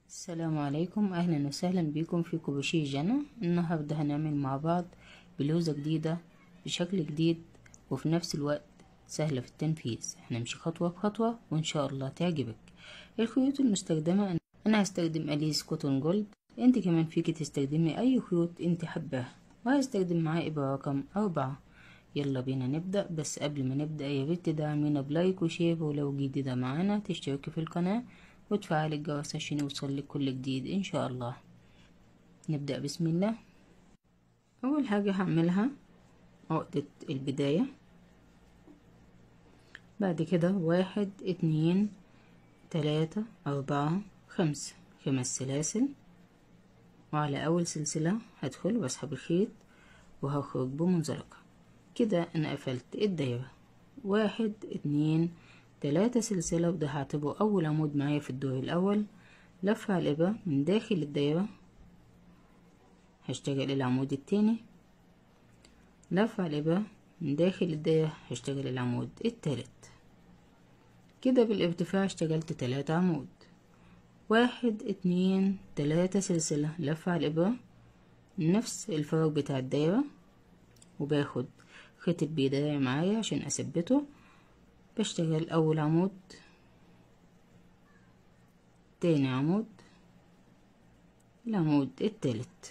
السلام عليكم اهلا وسهلا بكم في كوبوشي جنى النهارده هنعمل مع بعض بلوزة جديدة بشكل جديد وفي نفس الوقت سهلة في التنفيذ هنمشي خطوة بخطوة وان شاء الله تعجبك الخيوط المستخدمة انا هستخدم اليس كوتون جولد انت كمان فيك تستخدمي اي خيوط انت حباها وهستخدم معاه ابرة رقم اربعة يلا بينا نبدأ بس قبل ما نبدأ يا ريت تدعمينا بلايك وشير ولو جديدة معانا تشتركي في القناة وتفعل الجرس عشان يوصلك كل جديد ان شاء الله نبدأ بسم الله اول حاجة هعملها عقدة البداية بعد كده واحد اتنين تلاتة اربعة خمسة خمس سلاسل وعلى اول سلسلة هدخل واسحب الخيط وهخرج بمنزلقة كده انا قفلت الدايرة واحد اتنين تلاتة سلسلة وده هعتبره أول عمود معايا في الدور الأول لف على الإبرة من داخل الدايرة هشتغل العمود التاني لف على الإبرة من داخل الدايرة هشتغل العمود التالت كده بالارتفاع اشتغلت تلاتة عمود واحد اتنين تلاتة سلسلة لف على الإبرة نفس الفراغ بتاع الدايرة وباخد خيط البداية معايا عشان أثبته بشتغل أول عمود تاني عمود العمود التالت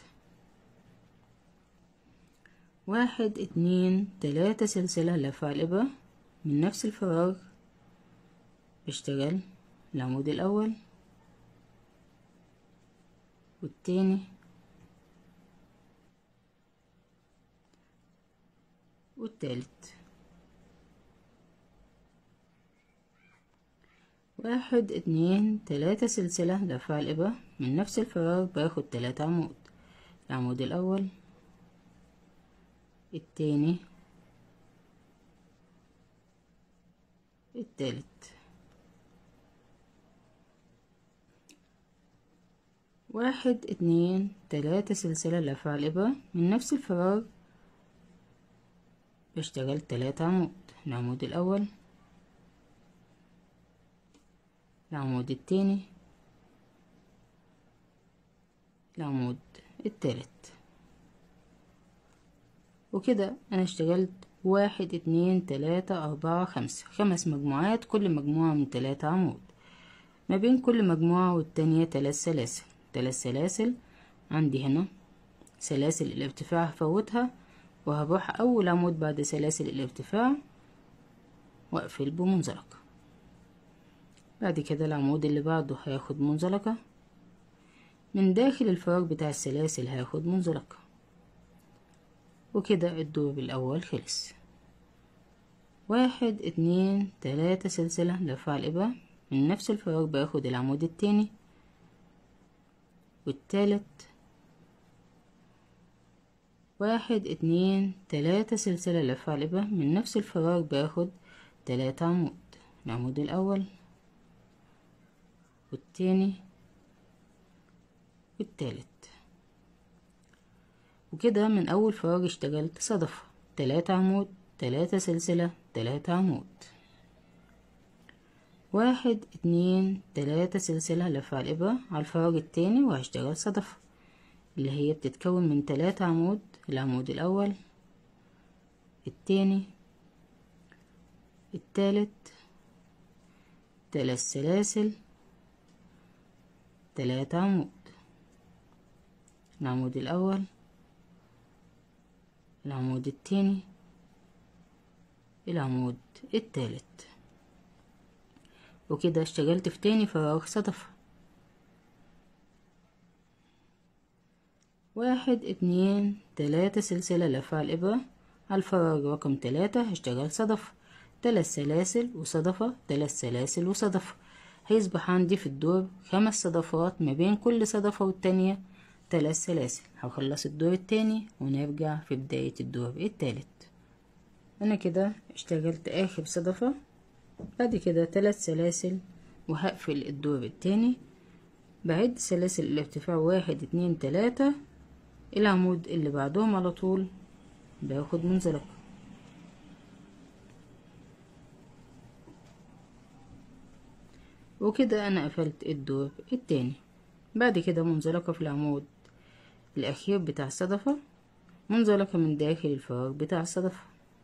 واحد اتنين تلاتة سلسلة لف على الإبرة من نفس الفراغ بشتغل العمود الأول والتاني والتالت واحد اتنين تلاتة سلسلة لف على الإبرة من نفس الفراغ باخد تلاتة عمود العمود الأول التاني التالت واحد اتنين تلاتة سلسلة لف على الإبرة من نفس الفراغ بشتغل تلاتة عمود العمود الأول العمود التاني العمود التالت وكده انا اشتغلت واحد اتنين تلاتة اربعة خمسة خمس مجموعات كل مجموعة من تلاتة عمود ما بين كل مجموعة والتانية تلات سلاسل تلات سلاسل عندي هنا سلاسل الارتفاع هفوتها وهروح اول عمود بعد سلاسل الارتفاع واقفل بمنزلقة بعد كده العمود اللي بعده هياخد منزلقة من داخل الفراغ بتاع السلاسل هاخد منزلقة وكده الدور الأول خلص واحد اتنين تلاتة سلسلة لف على الإبرة من نفس الفراغ باخد العمود التاني والتالت واحد اتنين تلاتة سلسلة لف على الإبرة من نفس الفراغ باخد تلاتة عمود العمود الأول والتاني والتالت وكده من أول فراغ اشتغلت صدفة تلاتة عمود تلاتة سلسلة تلاتة عمود واحد اتنين تلاتة سلسلة لف على الإبرة على الفراغ التاني وهشتغل صدفة اللي هي بتتكون من تلاتة عمود العمود الأول التاني التالت تلات سلاسل تلاتة عمود العمود الأول العمود التاني العمود التالت وكده اشتغلت في تاني فراغ صدفة واحد اتنين تلاتة سلسلة لف على الإبرة على الفراغ رقم تلاتة هشتغل صدفة تلات سلاسل وصدفة تلات سلاسل وصدفة هيصبح عندي في الدور خمس صدفات ما بين كل صدفة والتانية تلات سلاسل هخلص الدور التاني ونرجع في بداية الدور التالت انا كده اشتغلت اخر صدفة بعد كده تلات سلاسل وهقفل الدور التاني بعد سلاسل الارتفاع واحد اتنين تلاتة العمود اللي بعدهم على طول باخد منزلقة وكده انا قفلت الدور التاني بعد كده منزلقة في العمود الأخير بتاع الصدفة منزلقة من داخل الفراغ بتاع الصدفة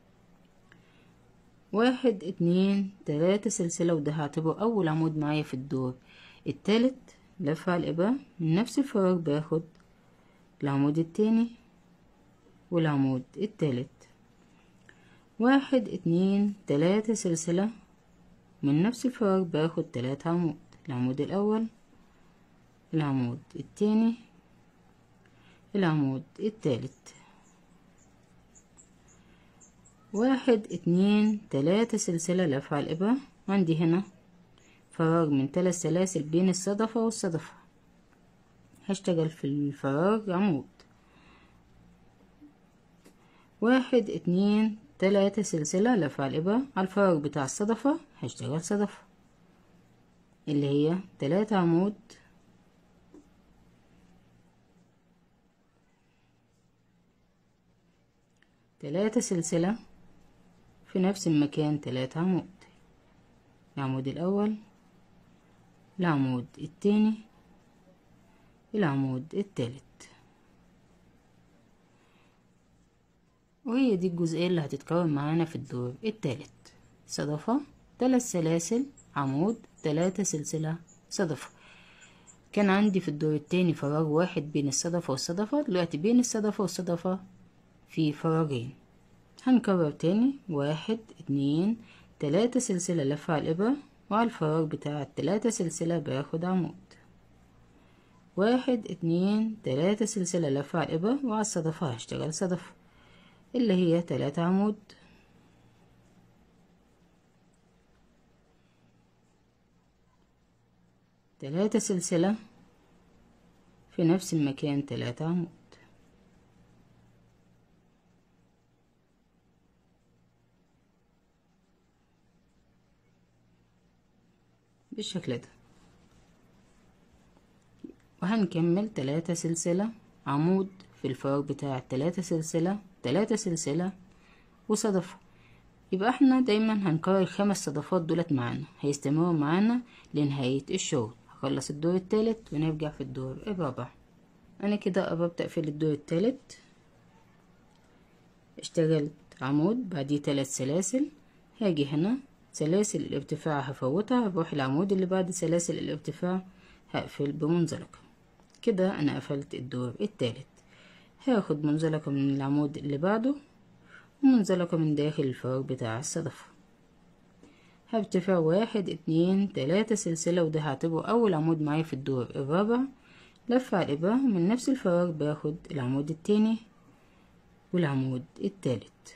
واحد اتنين تلاتة سلسلة وده هعتبره أول عمود معايا في الدور التالت لف على الإبرة من نفس الفراغ باخد العمود التاني والعمود التالت واحد اتنين تلاتة سلسلة من نفس الفراغ باخد تلاتة عمود العمود الأول العمود التاني العمود التالت واحد اتنين تلاتة سلسلة لف على الإبرة عندي هنا فراغ من تلات سلاسل بين الصدفة والصدفة هشتغل في الفراغ عمود واحد اتنين تلاتة سلسلة لف على الإبرة على الفراغ بتاع الصدفة هشتغل صدفة اللي هي تلاتة عمود تلاتة سلسلة في نفس المكان تلاتة عمود العمود الأول العمود التاني العمود التالت وهي دي الجزئية اللي هتتكون معانا في الدور التالت صدفة تلات سلاسل عمود تلاتة سلسلة صدفة كان عندي في الدور التاني فراغ واحد بين الصدفة والصدفة دلوقتي بين الصدفة والصدفة في فراغين هنكرر تاني واحد اتنين تلاتة سلسلة لف على الإبرة وعلى الفراغ بتاع التلاتة سلسلة باخد عمود واحد اتنين تلاتة سلسلة لف على الإبرة وعلى الصدفة هشتغل صدفة اللي هي تلاتة عمود تلاتة سلسلة في نفس المكان تلاتة عمود بالشكل ده وهنكمل تلاتة سلسلة عمود في الفراغ بتاع تلاتة سلسلة تلاتة سلسلة وصدفة يبقى احنا دايما هنكرر الخمس صدفات دولت معانا هيستمروا معانا لنهاية الشغل هخلص الدور التالت ونرجع في الدور الرابع انا كده قربت اقفل الدور التالت اشتغلت عمود بعديه تلات سلاسل هاجي هنا سلاسل الارتفاع هفوتها هروح العمود اللي بعد سلاسل الارتفاع هقفل بمنزلقة كده انا قفلت الدور التالت هاخد منزلقة من العمود اللي بعده ومنزلقة من داخل الفراغ بتاع الصدفة هرتفع واحد اتنين تلاتة سلسلة وده هعتبره أول عمود معايا في الدور الرابع لف على الإبرة من نفس الفراغ باخد العمود التاني والعمود التالت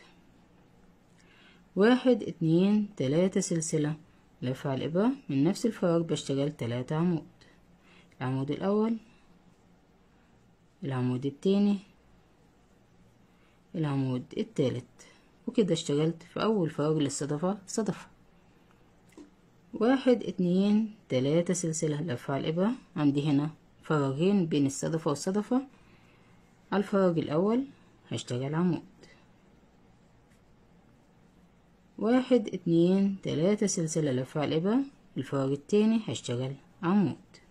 واحد اتنين تلاتة سلسلة لف على الإبرة من نفس الفراغ بشتغل تلاتة عمود العمود الأول العمود التاني العمود التالت وكده اشتغلت في أول فراغ للصدفة صدفة واحد اتنين تلاتة سلسلة لف على الإبرة عندي هنا فراغين بين الصدفة والصدفة على الفراغ الأول هشتغل عمود واحد اتنين تلاتة سلسلة لف على الإبرة الفراغ التاني هشتغل عمود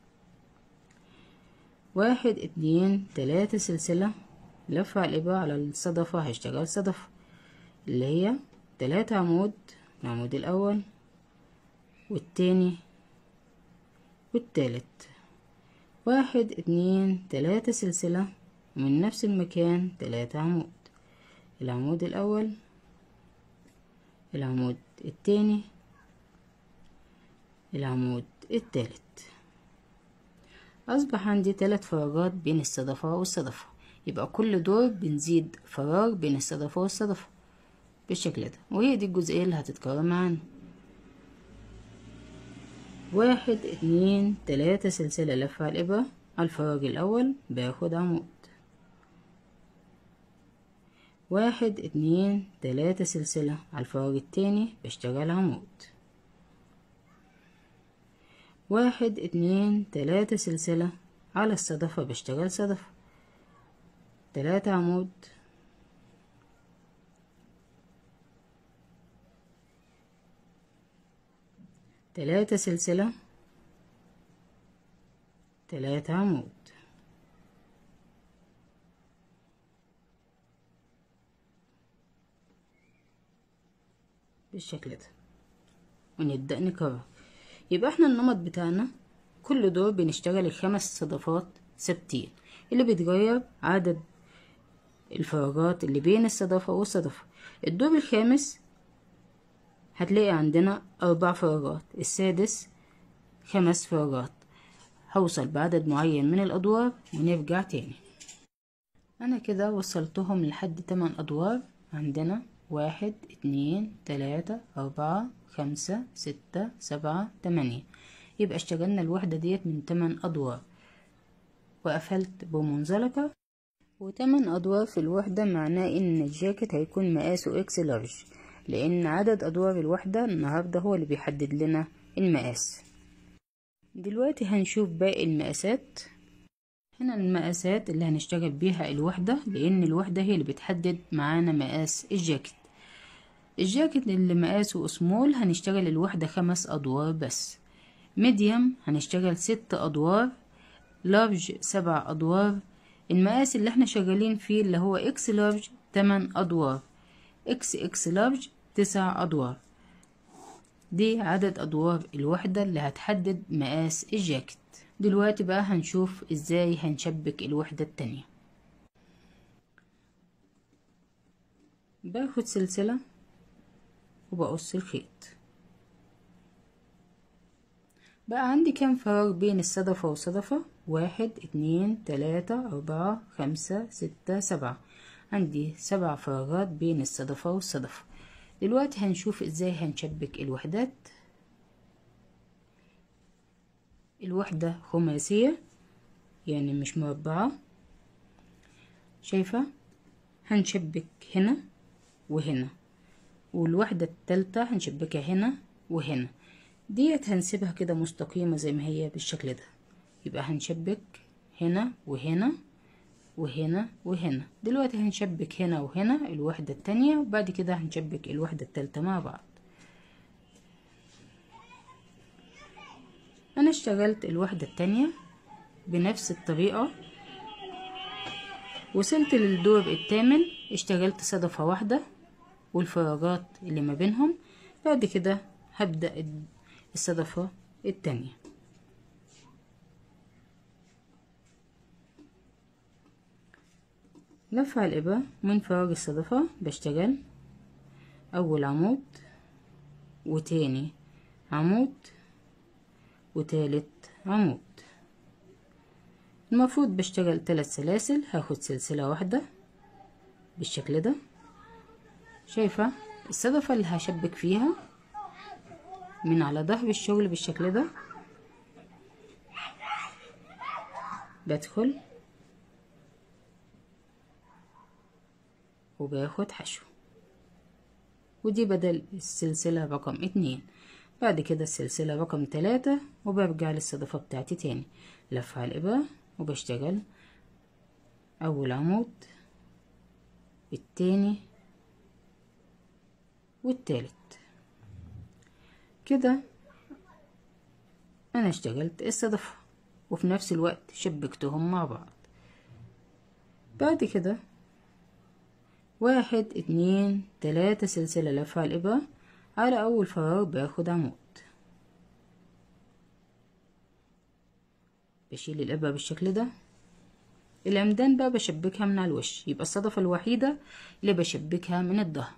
واحد اتنين تلاتة سلسلة لف على الإبرة على الصدفة هشتغل صدفة اللي هي تلاتة عمود العمود الأول والتاني والتالت واحد اتنين تلاتة سلسلة ومن نفس المكان تلاتة عمود العمود الأول العمود التاني العمود التالت أصبح عندي تلات فراغات بين الصدفة والصدفة يبقى كل دور بنزيد فراغ بين الصدفة والصدفة بالشكل ده وهي دي الجزئية اللي هتتكرر معانا واحد اتنين تلاتة سلسلة لف على الإبرة على الفراغ الأول باخد عمود واحد اتنين تلاتة سلسلة على الفراغ التاني بشتغل عمود واحد اتنين تلاتة سلسلة على الصدفة بشتغل صدفة تلاتة عمود تلاتة سلسلة تلاتة عمود بالشكل ده ونبدأ نكرر يبقى احنا النمط بتاعنا كل دور بنشتغل الخمس صدفات ثابتين اللي بيتغير عدد الفراغات اللي بين الصدفة والصدفة الدور الخامس هتلاقي عندنا أربع فراغات السادس خمس فراغات هوصل بعدد معين من الأدوار ونرجع تاني أنا كده وصلتهم لحد تمن أدوار عندنا واحد اتنين تلاتة أربعة خمسة ستة سبعة تمانية يبقى اشتغلنا الوحدة ديت من تمن أدوار وقفلت بمنزلقة وتمن أدوار في الوحدة معناه إن الجاكيت هيكون مقاسه إكس لارج لأن عدد أدوار الوحدة النهاردة هو اللي بيحدد لنا المقاس دلوقتي هنشوف باقي المقاسات هنا المقاسات اللي هنشتغل بيها الوحدة لأن الوحدة هي اللي بتحدد معانا مقاس الجاكيت الجاكيت اللي مقاسه سمول هنشتغل الوحدة خمس أدوار بس ميديوم هنشتغل ست أدوار لارج سبع أدوار المقاس اللي احنا شغالين فيه اللي هو اكس لارج تمن أدوار اكس اكس لارج تسع أدوار دي عدد أدوار الوحدة اللي هتحدد مقاس الجاكيت دلوقتي بقى هنشوف ازاي هنشبك الوحدة التانية باخد سلسلة وبقص الخيط بقى عندي كام فراغ بين الصدفة والصدفة واحد اتنين تلاتة أربعة خمسة ستة سبعة عندي سبع فراغات بين الصدفة والصدفة دلوقتي هنشوف ازاي هنشبك الوحدات الوحدة خماسية يعني مش مربعة شايفة هنشبك هنا وهنا والوحدة التالتة هنشبكها هنا وهنا ديت هنسيبها كده مستقيمة زي ما هي بالشكل ده يبقى هنشبك هنا وهنا وهنا وهنا دلوقتي هنشبك هنا وهنا الوحدة التانية وبعد كده هنشبك الوحدة التالتة مع بعض انا اشتغلت الوحدة التانية بنفس الطريقة وصلت للدور الثامن اشتغلت صدفة واحدة والفراغات اللي ما بينهم بعد كده هبدأ الصدفة التانية لفع الإبرة من فراغ الصدفة بشتغل أول عمود وتاني عمود وتالت عمود المفروض بشتغل تلات سلاسل هاخد سلسلة واحدة بالشكل ده شايفة الصدفة اللي هشبك فيها من على ظهر الشغل بالشكل ده بدخل وباخد حشو ودي بدل السلسلة رقم اتنين بعد كده السلسلة رقم تلاتة وبرجع للصدفة بتاعتي تاني لف على الإبرة وبشتغل أول عمود التاني والتالت كده أنا اشتغلت الصدفة وفي نفس الوقت شبكتهم مع بعض بعد كده واحد اتنين تلاتة سلسلة لف على الإبرة على أول فراغ باخد عمود بشيل الإبرة بالشكل ده العمدان بقى بشبكها من على الوش يبقى الصدفة الوحيدة اللي بشبكها من الظهر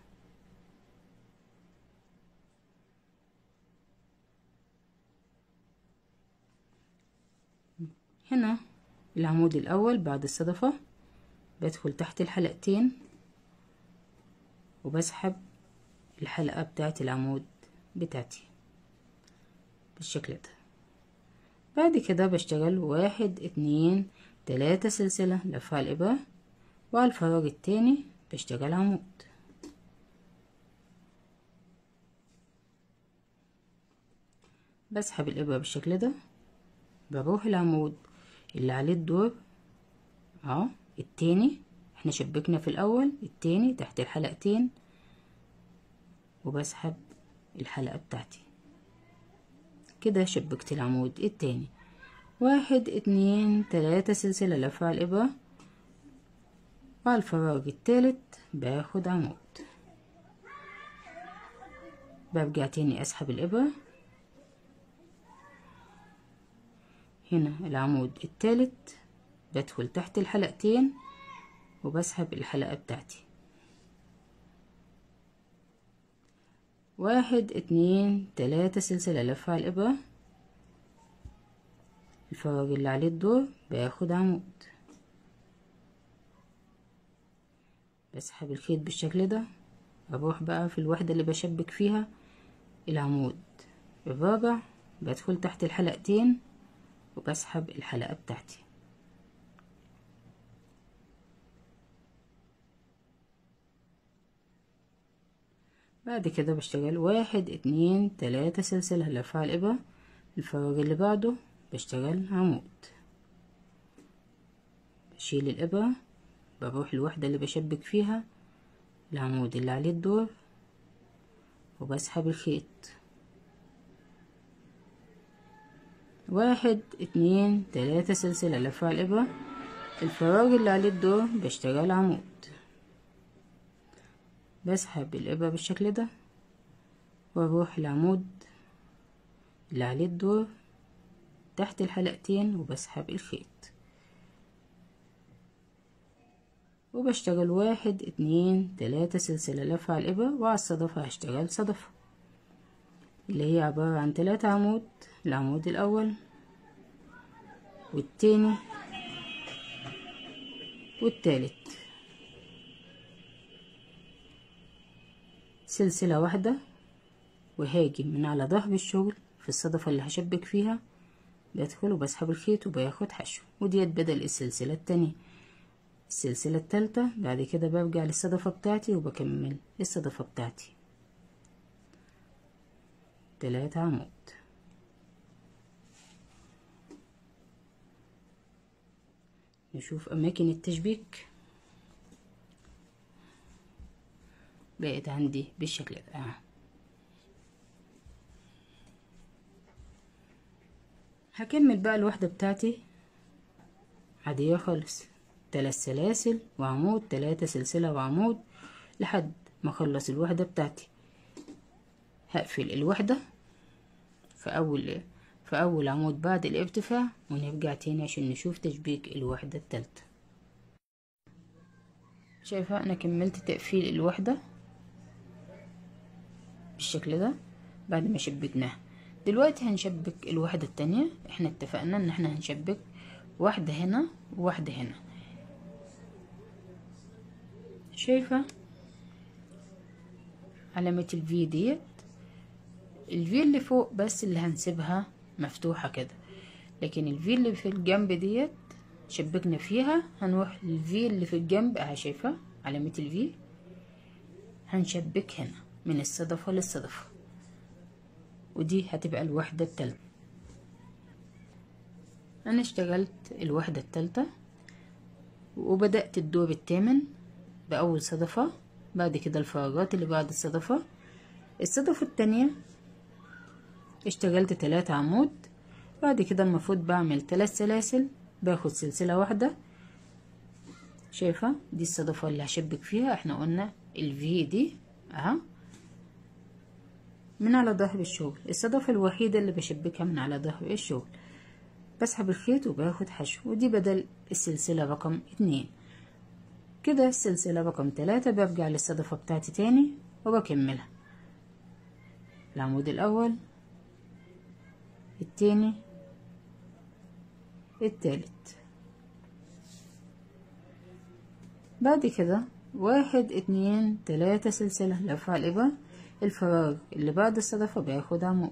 هنا العمود الأول بعد الصدفة بدخل تحت الحلقتين وبسحب الحلقة بتاعت العمود بتاعتي بالشكل ده بعد كده بشتغل واحد اتنين تلاتة سلسلة لف على الإبرة وعلى الفراغ التاني بشتغل عمود بسحب الإبرة بالشكل ده بروح العمود اللي عليه الدور اهو التاني احنا شبكنا في الأول التاني تحت الحلقتين وبسحب الحلقة بتاعتي كده شبكت العمود التاني واحد اتنين تلاتة سلسلة لف على الإبرة وعلى الفراغ التالت باخد عمود برجع تاني أسحب الإبرة هنا العمود التالت بدخل تحت الحلقتين وبسحب الحلقة بتاعتي واحد اتنين تلاتة سلسلة لف على الإبرة الفراغ اللي عليه الدور باخد عمود بسحب الخيط بالشكل ده اروح بقى في الوحدة اللي بشبك فيها العمود الرابع بدخل تحت الحلقتين وبسحب الحلقة بتاعتي بعد كده بشتغل واحد اتنين تلاتة سلسلة لف على الإبرة الفراغ اللي بعده بشتغل عمود بشيل الإبرة بروح الوحدة اللي بشبك فيها العمود اللي عليه الدور وبسحب الخيط واحد اتنين تلاتة سلسلة لف على الإبرة الفراغ اللي عليه الدور بشتغل عمود بسحب الإبرة بالشكل ده واروح العمود اللي عليه الدور تحت الحلقتين وبسحب الخيط وبشتغل واحد اتنين تلاتة سلسلة لف على الإبرة وعلى الصدفة هشتغل صدفة اللي هي عبارة عن تلاتة عمود العمود الأول والتاني والتالت سلسلة واحدة وهاجي من على ظهر الشغل في الصدفة اللي هشبك فيها بدخل وبسحب الخيط وباخد حشو وديت بدل السلسلة التانية السلسلة التالتة بعد كده برجع للصدفة بتاعتي وبكمل الصدفة بتاعتي تلاتة عمود نشوف أماكن التشبيك بقت عندي بالشكل ده آه. هكمل بقى الوحدة بتاعتي عادية خالص تلات سلاسل وعمود تلاتة سلسلة وعمود لحد ما اخلص الوحدة بتاعتي هقفل الوحدة في اول في اول عمود بعد الارتفاع ونرجع تاني عشان نشوف تشبيك الوحدة التالتة شايفة انا كملت تقفيل الوحدة بالشكل ده بعد ما شبكناها دلوقتي هنشبك الوحدة التانية احنا اتفقنا ان احنا هنشبك واحدة هنا وواحدة هنا شايفة علامة الفي ديت الفي اللي فوق بس اللي هنسيبها مفتوحة كده لكن الفي اللي في الجنب ديت شبكنا فيها هنروح للفي اللي في الجنب اهي شايفة علامة الفي هنشبك هنا من الصدفة للصدفة ودي هتبقى الوحدة التالتة انا اشتغلت الوحدة التالتة وبدأت الدور الثامن بأول صدفة بعد كده الفراغات اللي بعد الصدفة الصدفة التانية اشتغلت تلاتة عمود بعد كده المفروض بعمل تلات سلاسل باخد سلسلة واحدة شايفة دي الصدفة اللي هشبك فيها احنا قلنا الفي دي اها من على ظهر الشغل الصدفة الوحيدة اللي بشبكها من على ظهر الشغل بسحب الخيط وباخد حشو ودي بدل السلسلة رقم اتنين كده السلسلة رقم تلاتة برجع للصدفة بتاعتي تاني وبكملها العمود الأول التاني التالت بعد كده واحد اتنين تلاتة سلسلة لف على الإبرة الفراغ اللي بعد الصدفة باخد عمود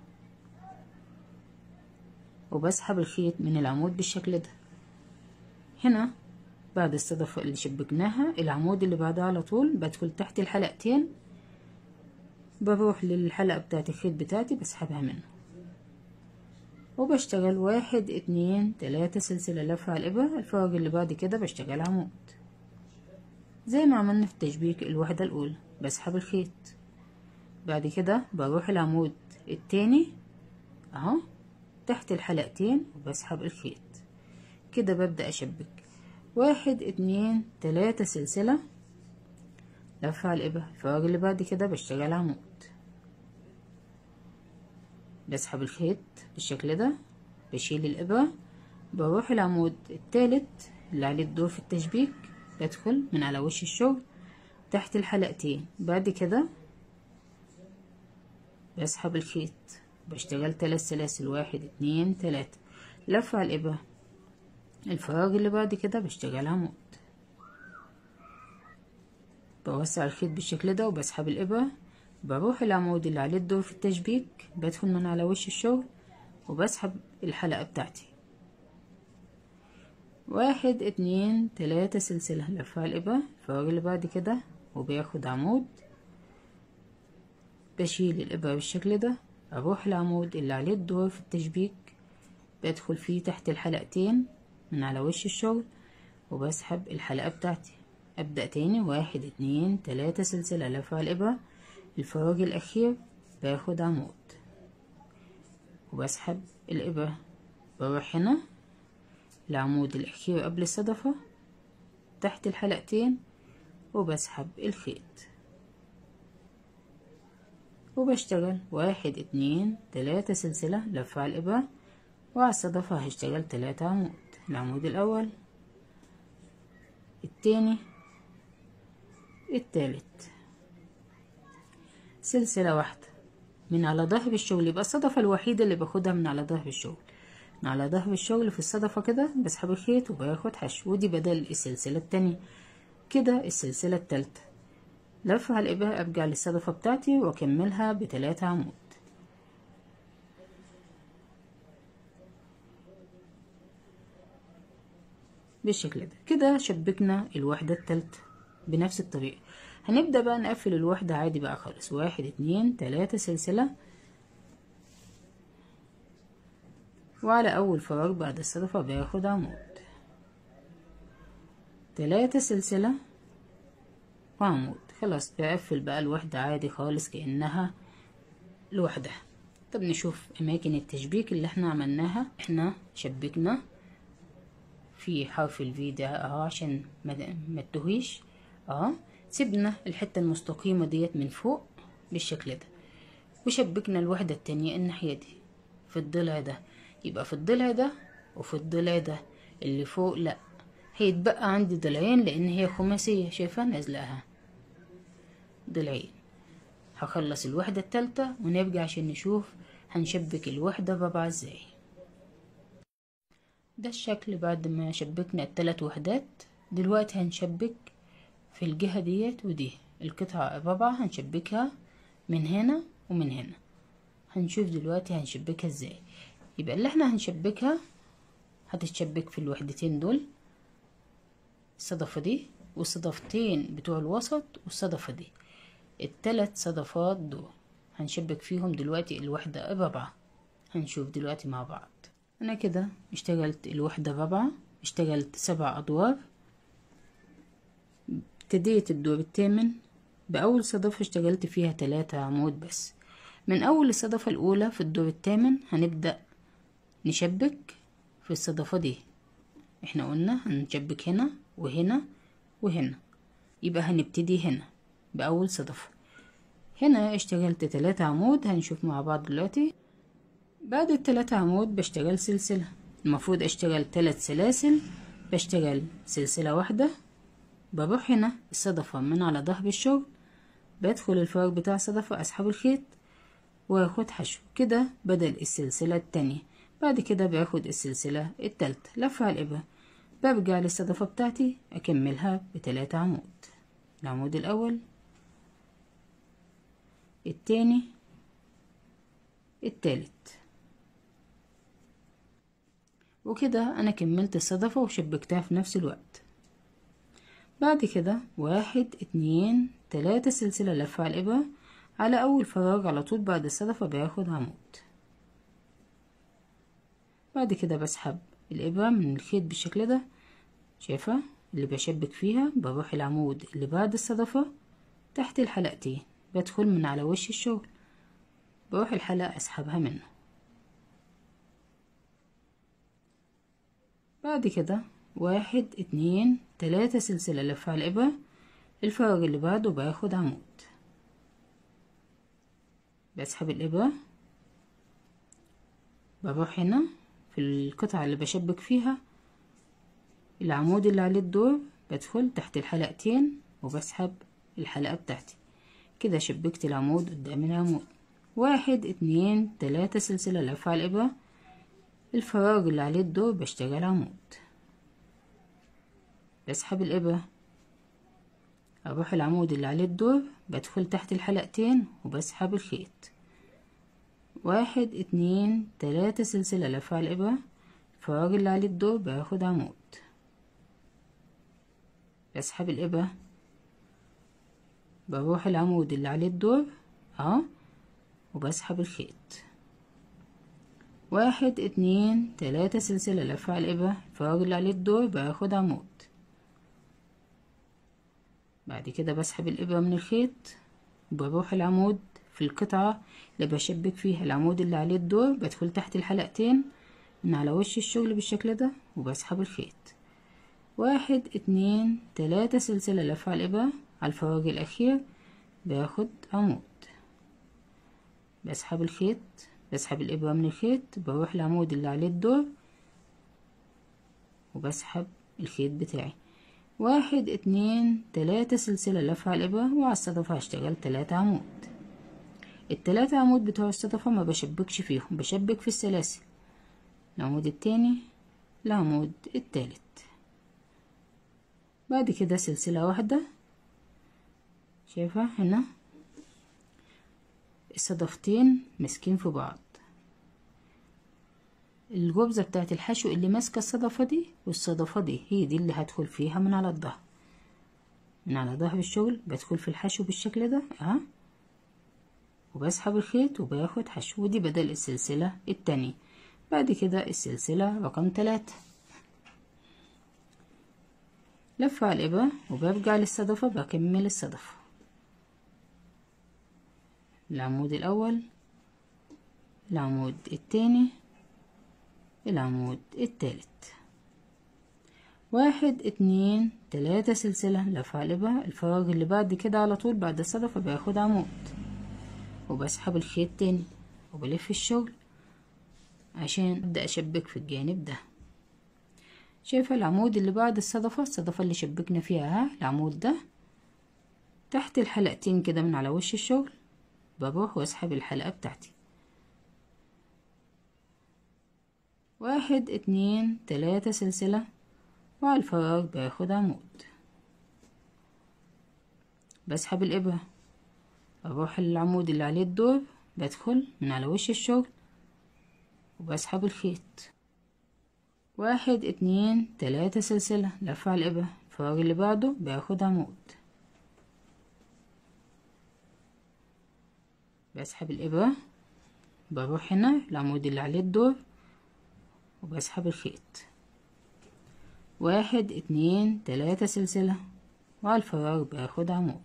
وبسحب الخيط من العمود بالشكل ده هنا بعد الصدفة اللي شبكناها العمود اللي بعدها على طول بدخل تحت الحلقتين بروح للحلقة بتاعت الخيط بتاعتي بسحبها منه وبشتغل واحد اتنين تلاتة سلسلة لف على الإبرة الفراغ اللي بعد كده بشتغل عمود زي ما عملنا في تشبيك الوحدة الأولى بسحب الخيط بعد كده بروح العمود التاني اهو تحت الحلقتين وبسحب الخيط كده ببدأ أشبك واحد اتنين تلاتة سلسلة لفة على الإبرة الفراغ اللي بعد كده بشتغل عمود بسحب الخيط بالشكل ده بشيل الإبرة بروح العمود التالت اللي عليه الدور في التشبيك بدخل من على وش الشغل تحت الحلقتين بعد كده بسحب الخيط بشتغل تلات سلاسل واحد اتنين تلاتة لفة على الإبرة الفراغ اللي بعد كده بشتغل عمود بوسع الخيط بالشكل ده وبسحب الإبرة بروح العمود اللي عليه الدور في التشبيك بدخل من على وش الشغل وبسحب الحلقة بتاعتي واحد اتنين تلاتة سلسلة لفة على الإبرة الفراغ اللي بعد كده وبياخد عمود بشيل الإبرة بالشكل ده أروح العمود اللي عليه الدور في التشبيك بدخل فيه تحت الحلقتين من على وش الشغل وبسحب الحلقة بتاعتي أبدأ تاني واحد اتنين تلاتة سلسلة لفة على الإبرة الفراغ الأخير باخد عمود وبسحب الإبرة بروح هنا العمود الأخير قبل الصدفة تحت الحلقتين وبسحب الخيط وبشتغل واحد اتنين تلاتة سلسلة لفة على الإبرة وعلى الصدفة هشتغل تلاتة عمود العمود الأول التاني التالت سلسلة واحدة من على ظهر الشغل يبقى الصدفة الوحيدة اللي باخدها من على ظهر الشغل من على ظهر الشغل في الصدفة كده بسحب الخيط وباخد حشو ودي بدل السلسلة التانية كده السلسلة التالتة لف على الإبرة أرجع للصدفة بتاعتي وأكملها بتلاتة عمود بالشكل ده كده شبكنا الوحدة التالتة بنفس الطريقة هنبدأ بقى نقفل الوحدة عادي بقى خالص واحد اتنين تلاتة سلسلة وعلى أول فراغ بعد الصدفة باخد عمود تلاتة سلسلة وعمود خلاص بقفل بقى الوحدة عادي خالص كأنها لوحدها طب نشوف أماكن التشبيك اللي احنا عملناها احنا شبكنا في حرف الفي ده اهو عشان ما تتوهيش اه سيبنا الحتة المستقيمة ديت من فوق بالشكل ده وشبكنا الوحدة التانية الناحية دي في الضلع ده يبقى في الضلع ده وفي الضلع ده اللي فوق لا هيتبقى عندي ضلعين لان هي خماسية شايفة نازلها ضلعين هخلص الوحدة التالتة ونرجع عشان نشوف هنشبك الوحدة الرابعة ازاي ده الشكل بعد ما شبكنا التلات وحدات دلوقتي هنشبك في الجهة ديت ودي القطعة الرابعة هنشبكها من هنا ومن هنا هنشوف دلوقتي هنشبكها ازاي يبقى اللي احنا هنشبكها هتتشبك في الوحدتين دول الصدفة دي والصدفتين بتوع الوسط والصدفة دي التلات صدفات دول هنشبك فيهم دلوقتي الوحدة الرابعة هنشوف دلوقتي مع بعض انا كده اشتغلت الوحدة الرابعة اشتغلت سبع ادوار ابتديت الدور الثامن بأول صدفة اشتغلت فيها تلاتة عمود بس من أول الصدفة الأولى في الدور الثامن هنبدأ نشبك في الصدفة دي احنا قلنا هنشبك هنا وهنا وهنا يبقى هنبتدي هنا بأول صدفة هنا اشتغلت تلاتة عمود هنشوف مع بعض دلوقتي بعد التلاتة عمود بشتغل سلسلة المفروض اشتغل تلات سلاسل بشتغل سلسلة واحدة بروح هنا الصدفة من على ظهر الشغل بدخل الفراغ بتاع الصدفة اسحب الخيط واخد حشو كده بدل السلسلة التانية بعد كده باخد السلسلة التالتة لفة على الإبرة برجع للصدفة بتاعتي أكملها بتلاتة عمود العمود الأول التاني التالت وكده أنا كملت الصدفة وشبكتها في نفس الوقت بعد كده واحد اتنين تلاتة سلسلة لفة على الإبرة على أول فراغ على طول بعد الصدفة باخد عمود بعد كده بسحب الإبرة من الخيط بالشكل ده شايفة اللي بشبك فيها بروح العمود اللي بعد الصدفة تحت الحلقتين بدخل من على وش الشغل بروح الحلقة أسحبها منه بعد كده واحد اتنين تلاتة سلسلة لف على الإبرة الفراغ اللي بعده باخد عمود بسحب الإبرة بروح هنا في القطعة اللي بشبك فيها العمود اللي عليه الدور بدخل تحت الحلقتين وبسحب الحلقة بتاعتي كده شبكت العمود قدام العمود واحد اتنين تلاتة سلسلة لف على الإبرة الفراغ اللي عليه الدور بشتغل عمود بسحب الإبرة أروح العمود اللي عليه الدور بدخل تحت الحلقتين وبسحب الخيط واحد اتنين تلاتة سلسلة لف على الإبرة الفراغ اللي عليه الدور باخد عمود بسحب الإبرة بروح العمود اللي عليه الدور اهو وبسحب الخيط واحد اتنين تلاتة سلسلة لف على الإبرة الفراغ اللي عليه الدور باخد عمود بعد كده بسحب الإبرة من الخيط وبروح العمود في القطعة اللي بشبك فيها العمود اللي عليه الدور بدخل تحت الحلقتين من على وش الشغل بالشكل ده وبسحب الخيط واحد اتنين تلاتة سلسلة لف على الإبرة على الفراغ الأخير باخد عمود بسحب الخيط بسحب الإبرة من الخيط بروح العمود اللي عليه الدور وبسحب الخيط بتاعي واحد اتنين تلاتة سلسلة لف على الإبرة وعلى الصدفة هشتغل تلاتة عمود التلاتة عمود بتوع الصدفة ما بشبكش فيهم بشبك في السلاسل العمود التاني العمود التالت بعد كده سلسلة واحدة شايفة هنا الصدفتين ماسكين في بعض الجبزة بتاعت الحشو اللي ماسكة الصدفة دي والصدفة دي هي دي اللي هدخل فيها من على الظهر من على ظهر الشغل بدخل في الحشو بالشكل ده اها وبسحب الخيط وباخد حشو ودي بدل السلسلة التانية بعد كده السلسلة رقم تلاتة لف على الإبرة وبرجع للصدفة بكمل الصدفة العمود الأول العمود التاني العمود التالت واحد اتنين تلاتة سلسلة لف على الإبرة الفراغ اللي بعد كده على طول بعد الصدفة باخد عمود وبسحب الخيط تاني وبلف الشغل عشان أبدأ أشبك في الجانب ده شايفة العمود اللي بعد الصدفة الصدفة اللي شبكنا فيها ها العمود ده تحت الحلقتين كده من على وش الشغل بروح واسحب الحلقة بتاعتي واحد اتنين تلاتة سلسلة وعلى الفراغ باخد عمود بسحب الإبرة بروح العمود اللي عليه الدور بدخل من على وش الشغل وبسحب الخيط واحد اتنين تلاتة سلسلة لف على الإبرة الفراغ اللي بعده باخد عمود بسحب الإبرة بروح هنا العمود اللي عليه الدور وبسحب الخيط واحد اتنين تلاتة سلسلة وعلى الفراغ باخد عمود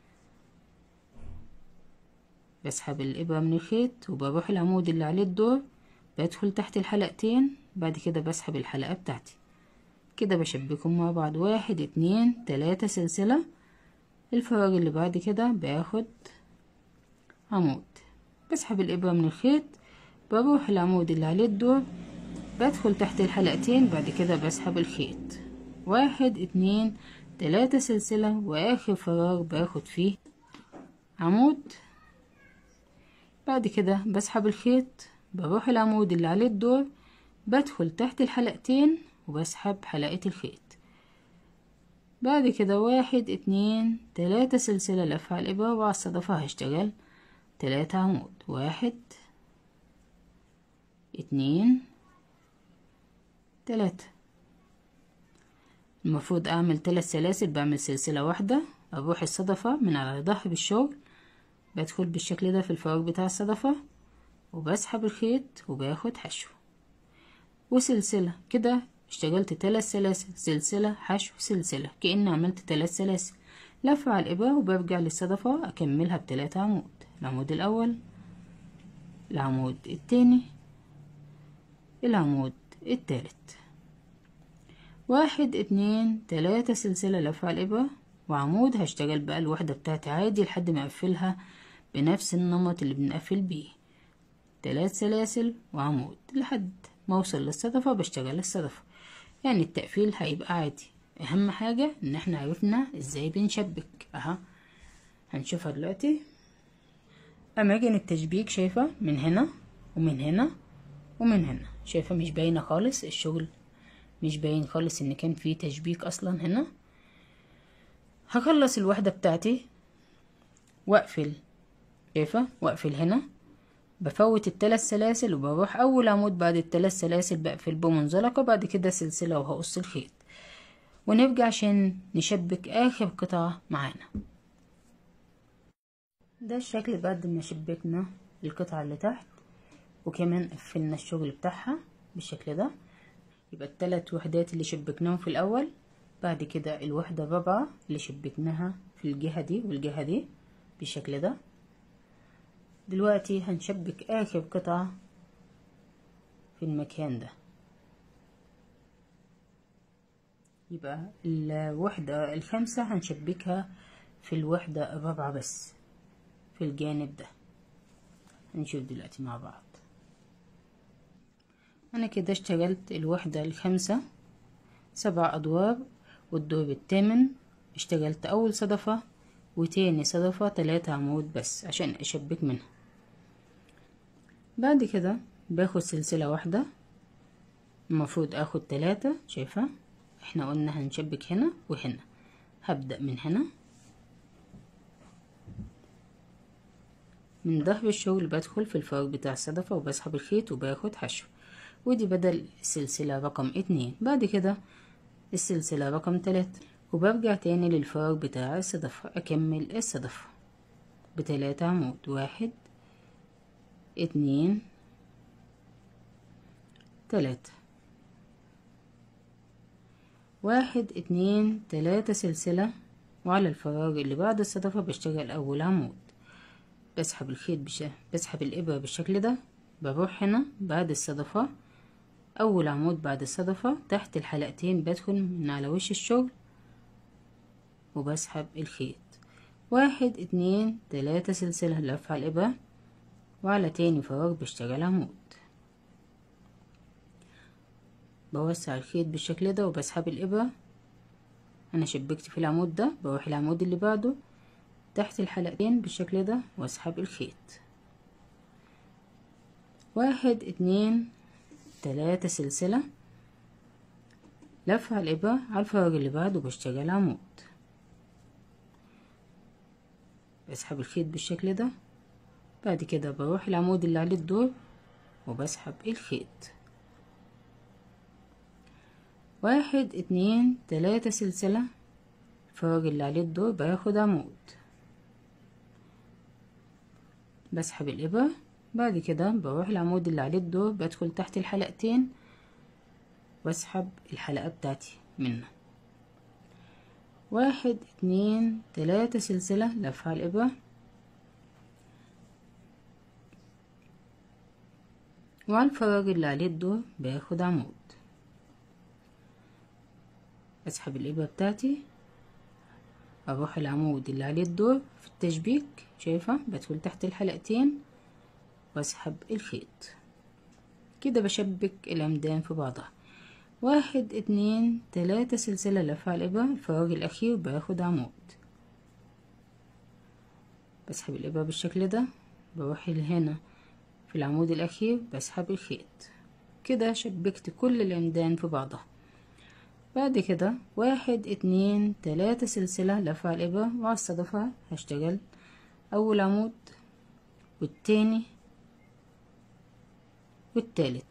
بسحب الإبرة من الخيط وبروح العمود اللي عليه الدور بدخل تحت الحلقتين بعد كده بسحب الحلقة بتاعتي كده بشبكهم مع بعض واحد اتنين تلاتة سلسلة الفراغ اللي بعد كده باخد عمود بسحب الإبرة من الخيط بروح العمود اللي عليه الدور بدخل تحت الحلقتين بعد كده بسحب الخيط واحد اتنين تلاتة سلسلة وآخر فراغ باخد فيه عمود بعد كده بسحب الخيط بروح العمود اللي عليه الدور بدخل تحت الحلقتين وبسحب حلقة الخيط بعد كده واحد اتنين تلاتة سلسلة لف على الإبرة وعلى الصدفة هشتغل تلاتة عمود واحد اتنين تلاتة المفروض أعمل تلات سلاسل بعمل سلسلة واحدة أروح الصدفة من على ظهر الشغل بدخل بالشكل ده في الفراغ بتاع الصدفة وبسحب الخيط وباخد حشو وسلسلة كده اشتغلت تلات سلاسل سلسلة حشو سلسلة كأني عملت تلات سلاسل لف على الإبرة وبرجع للصدفة أكملها بتلاتة عمود العمود الأول العمود التاني العمود التالت واحد اتنين تلاتة سلسلة لف على الإبرة وعمود هشتغل بقى الوحدة بتاعتي عادي لحد ما أقفلها بنفس النمط اللي بنقفل بيه تلات سلاسل وعمود لحد ما أوصل للصدفة بشتغل الصدفة يعني التقفيل هيبقى عادي أهم حاجة إن احنا عرفنا ازاي بنشبك أها هنشوفها دلوقتي أماكن التشبيك شايفة من هنا ومن هنا ومن هنا شايفة مش باينة خالص الشغل مش باين خالص ان كان فيه تشبيك اصلا هنا هخلص الوحدة بتاعتي واقفل شايفة واقفل هنا بفوت التلات سلاسل وبروح اول عمود بعد التلات سلاسل بقفل بمنزلقة بعد كده سلسلة وهقص الخيط ونرجع عشان نشبك اخر قطعة معانا ده الشكل بعد ما شبكنا القطعة اللي تحت وكمان قفلنا الشغل بتاعها بالشكل ده يبقى التلات وحدات اللي شبكناهم في الاول بعد كده الوحدة الرابعة اللي شبكناها في الجهة دي والجهة دي بالشكل ده دلوقتي هنشبك اخر قطعة في المكان ده يبقى الوحدة الخامسة هنشبكها في الوحدة الرابعة بس في الجانب ده هنشوف دلوقتي مع بعض انا كده اشتغلت الوحدة الخامسة سبع ادوار والدور الثامن اشتغلت اول صدفة وتاني صدفة تلاتة عمود بس عشان اشبك منها بعد كده باخد سلسلة واحدة المفروض اخد تلاتة شايفة احنا قلنا هنشبك هنا وهنا هبدأ من هنا من ظهر الشغل بدخل في الفراغ بتاع الصدفة وبسحب الخيط وباخد حشو ودي بدل السلسلة رقم اتنين بعد كده السلسلة رقم تلاتة وبرجع تاني للفراغ بتاع الصدفة أكمل الصدفة بتلاتة عمود واحد اتنين تلاتة واحد اتنين تلاتة سلسلة وعلى الفراغ اللي بعد الصدفة بشتغل أول عمود بسحب الخيط بش... بسحب الإبرة بالشكل ده بروح هنا بعد الصدفة أول عمود بعد الصدفة تحت الحلقتين بدخل من على وش الشغل وبسحب الخيط واحد اتنين تلاتة سلسلة لف على الإبرة وعلى تاني فراغ بشتغل عمود بوسع الخيط بالشكل ده وبسحب الإبرة أنا شبكت في العمود ده بروح العمود اللي بعده تحت الحلقتين بالشكل ده واسحب الخيط واحد اتنين تلاتة سلسلة لف على الإبرة على الفراغ اللي بعده بشتغل عمود بسحب الخيط بالشكل ده بعد كده بروح العمود اللي عليه الدور وبسحب الخيط واحد اتنين تلاتة سلسلة الفراغ اللي عليه الدور باخد عمود بسحب الإبرة بعد كده بروح العمود اللي عليه الدور بدخل تحت الحلقتين واسحب الحلقة بتاعتي منه واحد اتنين تلاتة سلسلة لف على الإبرة وعلى الفراغ اللي عليه الدور باخد عمود اسحب الإبرة بتاعتي اروح العمود اللي عليه الدور في التشبيك شايفة بدخل تحت الحلقتين واسحب الخيط كده بشبك العمدان في بعضها واحد اتنين تلاتة سلسلة لف على الإبرة الفراغ الأخير باخد عمود بسحب الإبرة بالشكل ده بروح هنا في العمود الأخير بسحب الخيط كده شبكت كل العمدان في بعضها بعد كده واحد اتنين تلاتة سلسلة لف على الإبرة وعلى الصدفة هشتغل أول عمود والتاني والتالت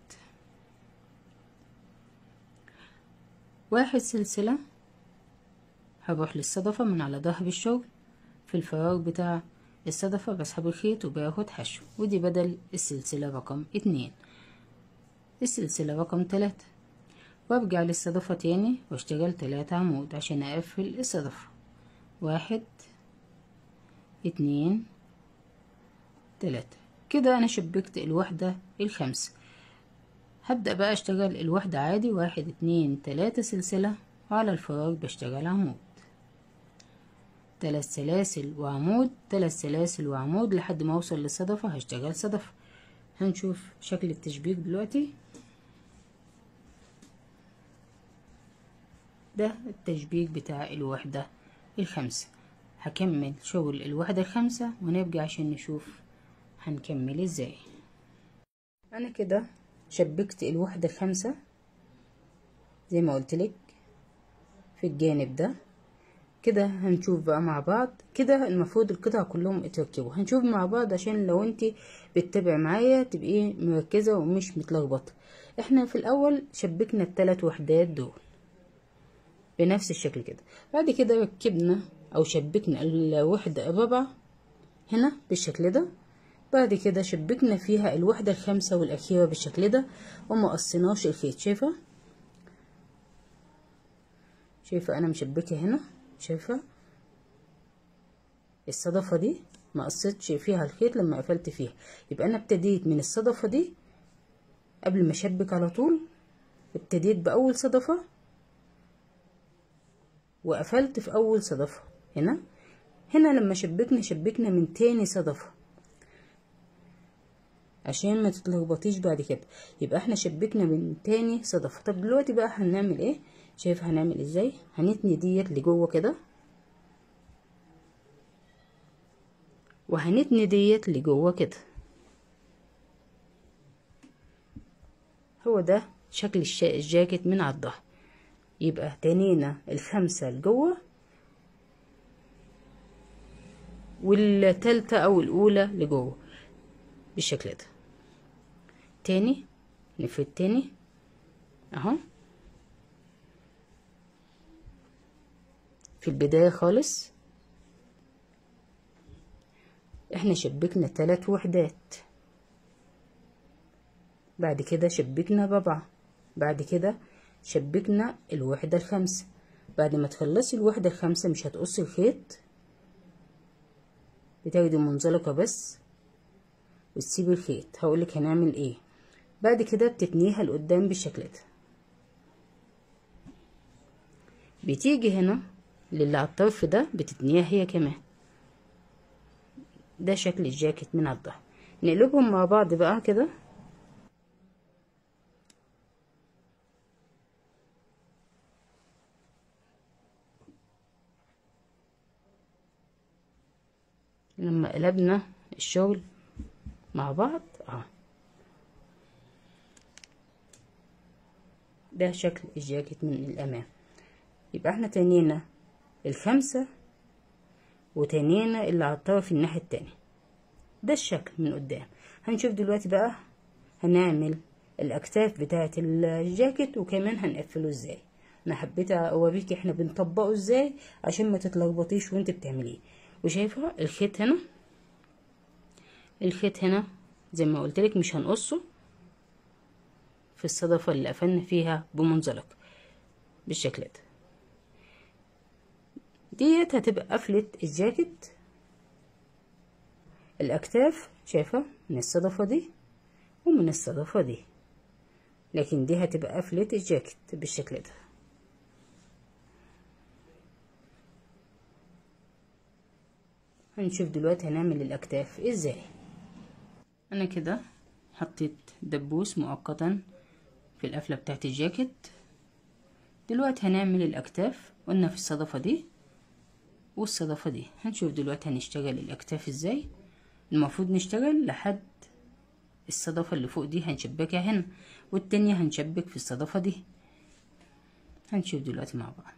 واحد سلسلة هروح للصدفة من على ظهر الشغل في الفراغ بتاع الصدفة بسحب الخيط وباخد حشو ودي بدل السلسلة رقم اتنين السلسلة رقم تلاتة وارجع للصدفة تاني واشتغل تلاتة عمود عشان اقفل الصدفة واحد اتنين تلاتة كده انا شبكت الوحدة الخامسة هبدأ بقى اشتغل الوحدة عادي واحد اتنين تلاتة سلسلة وعلى الفراغ بشتغل عمود تلات سلاسل وعمود تلات سلاسل وعمود لحد ما اوصل للصدفة هشتغل صدفة هنشوف شكل التشبيك دلوقتي ده التشبيك بتاع الوحدة الخامسة هكمل شغل الوحدة الخامسة ونرجع عشان نشوف هنكمل ازاي انا كده شبكت الوحدة الخامسة زي ما قلتلك في الجانب ده كده هنشوف بقى مع بعض كده المفروض القطع كلهم اتركبوا هنشوف مع بعض عشان لو انت بتتابع معايا تبقي مركزة ومش متلخبطة احنا في الاول شبكنا الثلاث وحدات دول بنفس الشكل كده بعد كده ركبنا او شبكنا الوحدة الرابعة هنا بالشكل ده بعد كده شبكنا فيها الوحدة الخامسة والأخيرة بالشكل ده وما قصيناش الخيط شايفة شايفة أنا مشبكة هنا شايفة الصدفة دي ما قصيتش فيها الخيط لما قفلت فيها يبقى أنا ابتديت من الصدفة دي قبل ما أشبك على طول ابتديت بأول صدفة وقفلت في أول صدفة هنا هنا لما شبكنا شبكنا من تاني صدفة عشان ما تتلخبطيش بعد كده يبقى احنا شبكنا من تاني صدفة طب دلوقتي بقى هنعمل ايه شايف هنعمل ازاي هنتني ديت لجوه كده وهنتني ديت لجوه كده هو ده شكل الجاكيت من على الظهر يبقى تنينا الخمسة لجوه والتالتة او الاولى لجوه بالشكل ده تاني نفرد تاني اهو في البداية خالص احنا شبكنا تلات وحدات بعد كده شبكنا ربعة بعد كده شبكنا الوحدة الخامسة بعد ما تخلصي الوحدة الخامسة مش هتقصي الخيط بتاخدي منزلقة بس وتسيبي الخيط هقولك هنعمل ايه بعد كده بتتنيها لقدام بالشكل ده بتيجي هنا للي على الطرف ده بتتنيها هي كمان ده شكل الجاكيت من على الظهر نقلبهم مع بعض بقى كده لما قلبنا الشغل مع بعض اه ده شكل الجاكيت من الامام يبقى احنا تنينا الخمسة وتنينا اللي على الطرف الناحية التانية ده الشكل من قدام هنشوف دلوقتي بقى هنعمل الاكتاف بتاعة الجاكيت وكمان هنقفله ازاي انا حبيت اوريكي احنا بنطبقه ازاي عشان ما تتلخبطيش وانت بتعمليه وشايفه الخيط هنا الخيط هنا زي ما قلت لك مش هنقصه في الصدفة اللي قفلنا فيها بمنزلق بالشكل ده ديت هتبقى قفلة الجاكيت الاكتاف شايفة من الصدفة دي ومن الصدفة دي لكن دي هتبقى قفلة الجاكيت بالشكل ده هنشوف دلوقتي هنعمل الاكتاف ازاي انا كده حطيت دبوس مؤقتا في القفله بتاعت الجاكيت دلوقتي هنعمل الاكتاف قلنا في الصدفه دي والصدفه دي هنشوف دلوقتي هنشتغل الاكتاف ازاي المفروض نشتغل لحد الصدفه اللي فوق دي هنشبكها هنا والتانية هنشبك في الصدفه دي هنشوف دلوقتي مع بعض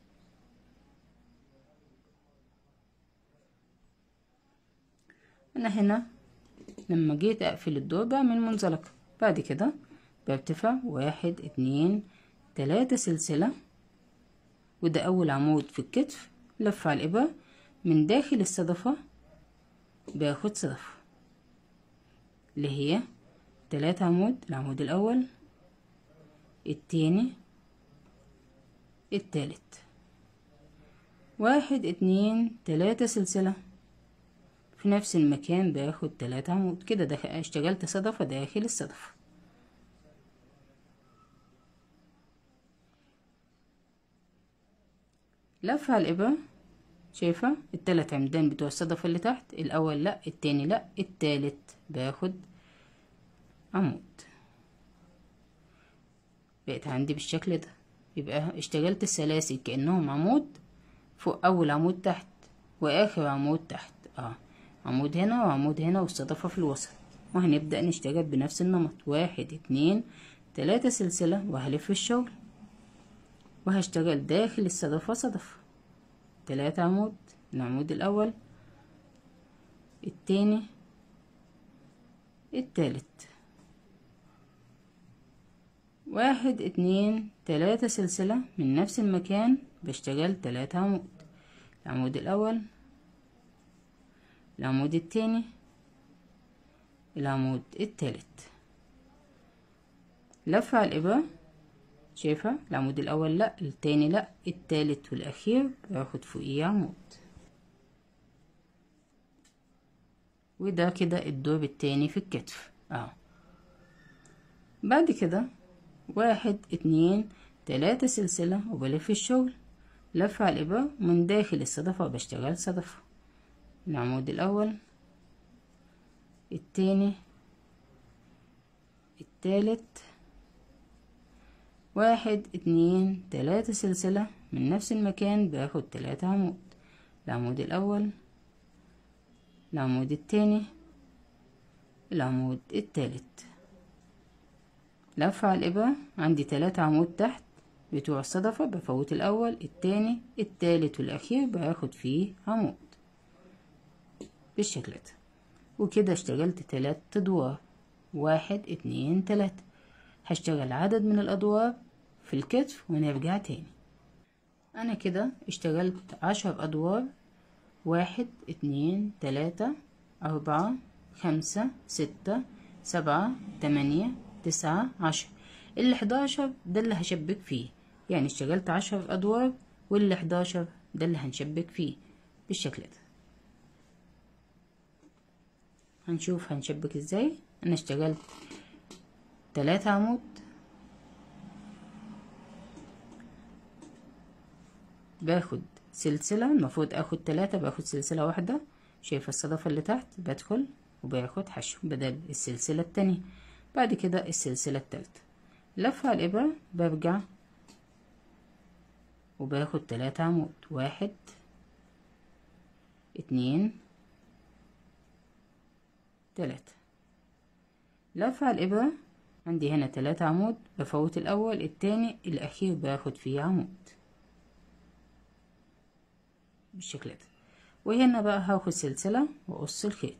انا هنا لما جيت اقفل الدور بعمل منزلقة بعد كده برتفع واحد اتنين تلاتة سلسلة وده اول عمود في الكتف لف على الابرة من داخل الصدفة باخد صدفة اللي هي تلاتة عمود العمود الاول التاني التالت واحد اتنين تلاتة سلسلة في نفس المكان باخد تلاتة عمود كده ده اشتغلت صدفة داخل الصدفة لف على الإبرة شايفة التلات عمدان بتوع الصدفة اللي تحت الأول لأ التاني لأ التالت باخد عمود بقت عندي بالشكل ده يبقى اشتغلت السلاسل كأنهم عمود فوق أول عمود تحت وآخر عمود تحت اه عمود هنا وعمود هنا والصدفة في الوسط وهنبدأ نشتغل بنفس النمط واحد اتنين تلاتة سلسلة وهلف الشغل وهشتغل داخل الصدفة صدفة تلاتة عمود العمود الأول التاني التالت واحد اتنين تلاتة سلسلة من نفس المكان بشتغل تلاتة عمود العمود الأول العمود التاني العمود التالت لف على الإبرة شايفة العمود الأول لأ التاني لأ التالت والأخير باخد فوقيه عمود وده كده الدور التاني في الكتف اه بعد كده واحد اتنين تلاتة سلسلة وبلف الشغل لف على الإبرة من داخل الصدفة بشتغل صدفة العمود الأول التاني التالت واحد اتنين تلاتة سلسلة من نفس المكان باخد تلاتة عمود العمود الأول العمود التاني العمود التالت لف على الإبرة عندي تلاتة عمود تحت بتوع الصدفة بفوت الأول التاني التالت والأخير باخد فيه عمود بالشكل ده وكده اشتغلت تلات أدوار واحد اتنين تلاتة هشتغل عدد من الأدوار في الكتف ونرجع تاني أنا كده اشتغلت عشر أدوار واحد اتنين تلاتة أربعة خمسة ستة سبعة تمانية تسعة عشر اللي حداشر ده اللي هشبك فيه يعني اشتغلت عشر أدوار واللي حداشر ده اللي هنشبك فيه بالشكل ده هنشوف هنشبك ازاي انا اشتغلت تلاتة عمود باخد سلسلة المفروض اخد تلاتة باخد سلسلة واحدة شايفة الصدفة اللي تحت بدخل وباخد حشو بدل السلسلة التانية بعد كده السلسلة التالتة لف على الإبرة برجع وباخد تلاتة عمود واحد اتنين تلاتة لف على الإبرة عندي هنا تلاتة عمود بفوت الأول التاني الأخير باخد فيه عمود بالشكل ده وهنا بقى هاخد سلسلة وأقص الخيط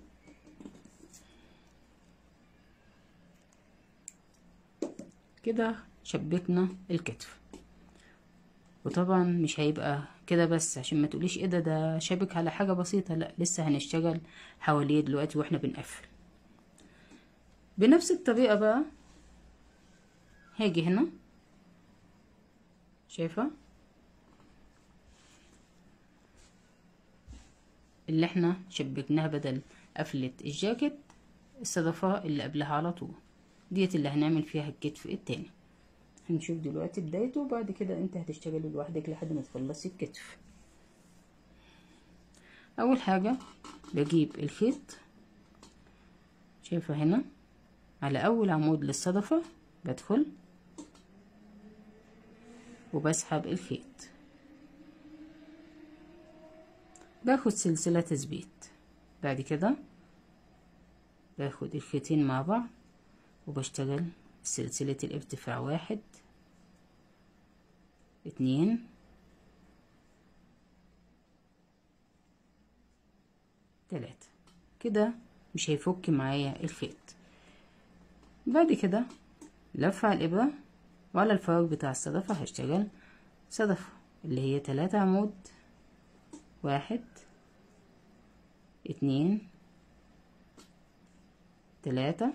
كده شبكنا الكتف وطبعا مش هيبقى كده بس عشان ما تقوليش ايه ده ده شابك على حاجة بسيطة لا لسه هنشتغل حواليه دلوقتي واحنا بنقفل بنفس الطريقة بقى هاجي هنا شايفة اللي احنا شبكناها بدل قفلة الجاكيت الصدفة اللي قبلها على طول ديت اللي هنعمل فيها الكتف التاني هنشوف دلوقتي بدايته وبعد كده انت هتشتغلي لوحدك لحد ما تخلصي الكتف اول حاجة بجيب الخيط شايفة هنا على اول عمود للصدفة بدخل وبسحب الخيط باخد سلسلة تثبيت بعد كده باخد الخيطين مع بعض وبشتغل سلسلة الارتفاع واحد اتنين تلاتة كده مش هيفك معايا الخيط بعد كده لف على الإبرة وعلى الفراغ بتاع الصدفة هشتغل صدفة اللي هي تلاتة عمود واحد اتنين تلاتة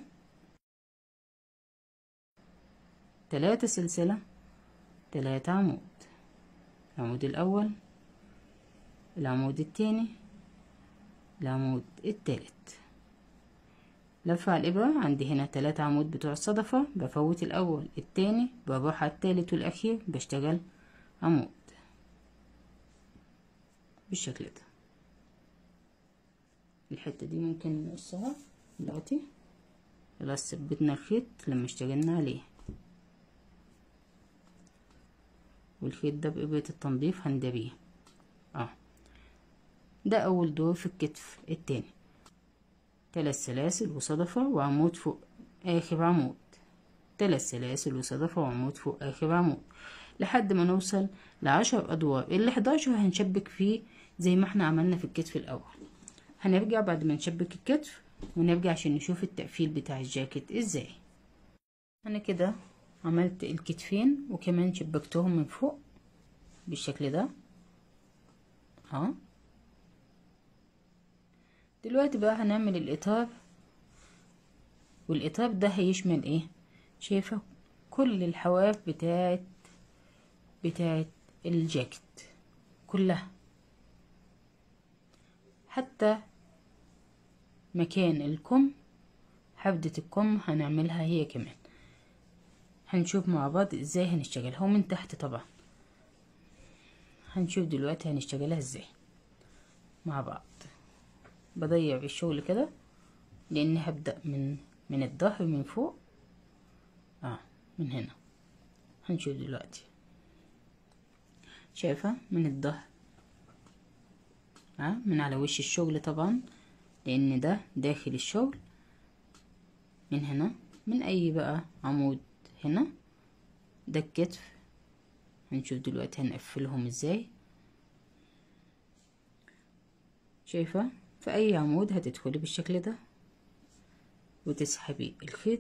تلاتة سلسلة تلاتة عمود العمود الأول العمود التاني العمود التالت لف على الإبرة عندي هنا تلاتة عمود بتوع الصدفة بفوت الأول التاني بروح على التالت والأخير بشتغل عمود بالشكل ده الحتة دي ممكن نقصها دلوقتي خلاص ثبتنا الخيط لما اشتغلنا عليه والخيط ده بإبرة التنظيف هندريه اه ده أول دور في الكتف التاني تلات سلاسل وصدفة وعمود فوق آخر عمود تلات سلاسل وصدفة وعمود فوق آخر عمود لحد ما نوصل لعشر أدوار اللي حداشر هنشبك فيه زي ما احنا عملنا في الكتف الأول هنرجع بعد ما نشبك الكتف ونرجع عشان نشوف التقفيل بتاع الجاكيت ازاي انا كده عملت الكتفين وكمان شبكتهم من فوق بالشكل ده اه دلوقتي بقى هنعمل الاطار والاطار ده هيشمل ايه شايفه كل الحواف بتاعت بتاعت الجاكيت كلها حتى مكان الكم حبدة الكم هنعملها هي كمان هنشوف مع بعض ازاي هنشتغلها ومن تحت طبعا هنشوف دلوقتي هنشتغلها ازاي مع بعض بضيع الشغل كده لاني هبدأ من من الظهر من فوق اه من هنا هنشوف دلوقتي شايفة من الظهر اه من على وش الشغل طبعا لان ده داخل الشغل من هنا من اي بقى عمود هنا ده الكتف هنشوف دلوقتي هنقفلهم ازاي شايفة في اي عمود هتدخلي بالشكل ده وتسحبي الخيط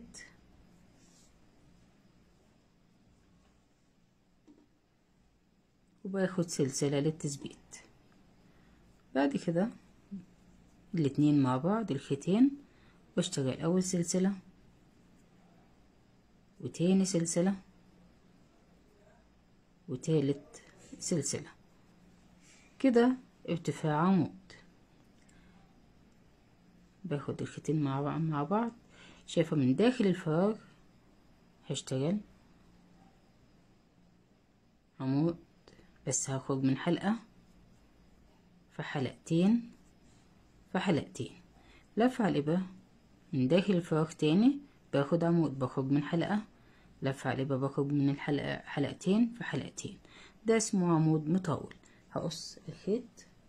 وباخد سلسلة للتثبيت بعد كده الاتنين مع بعض الخيطين بشتغل اول سلسلة وتاني سلسلة وتالت سلسلة كده ارتفاع عمود باخد الخيطين مع بعض مع بعض شايفة من داخل الفراغ هشتغل عمود بس هخرج من حلقة في حلقتين في حلقتين لف على الإبرة من داخل الفراغ تاني باخد عمود بخرج من حلقة لف على الإبرة بخرج من الحلقة حلقتين في حلقتين ده اسمه عمود مطول هقص الخيط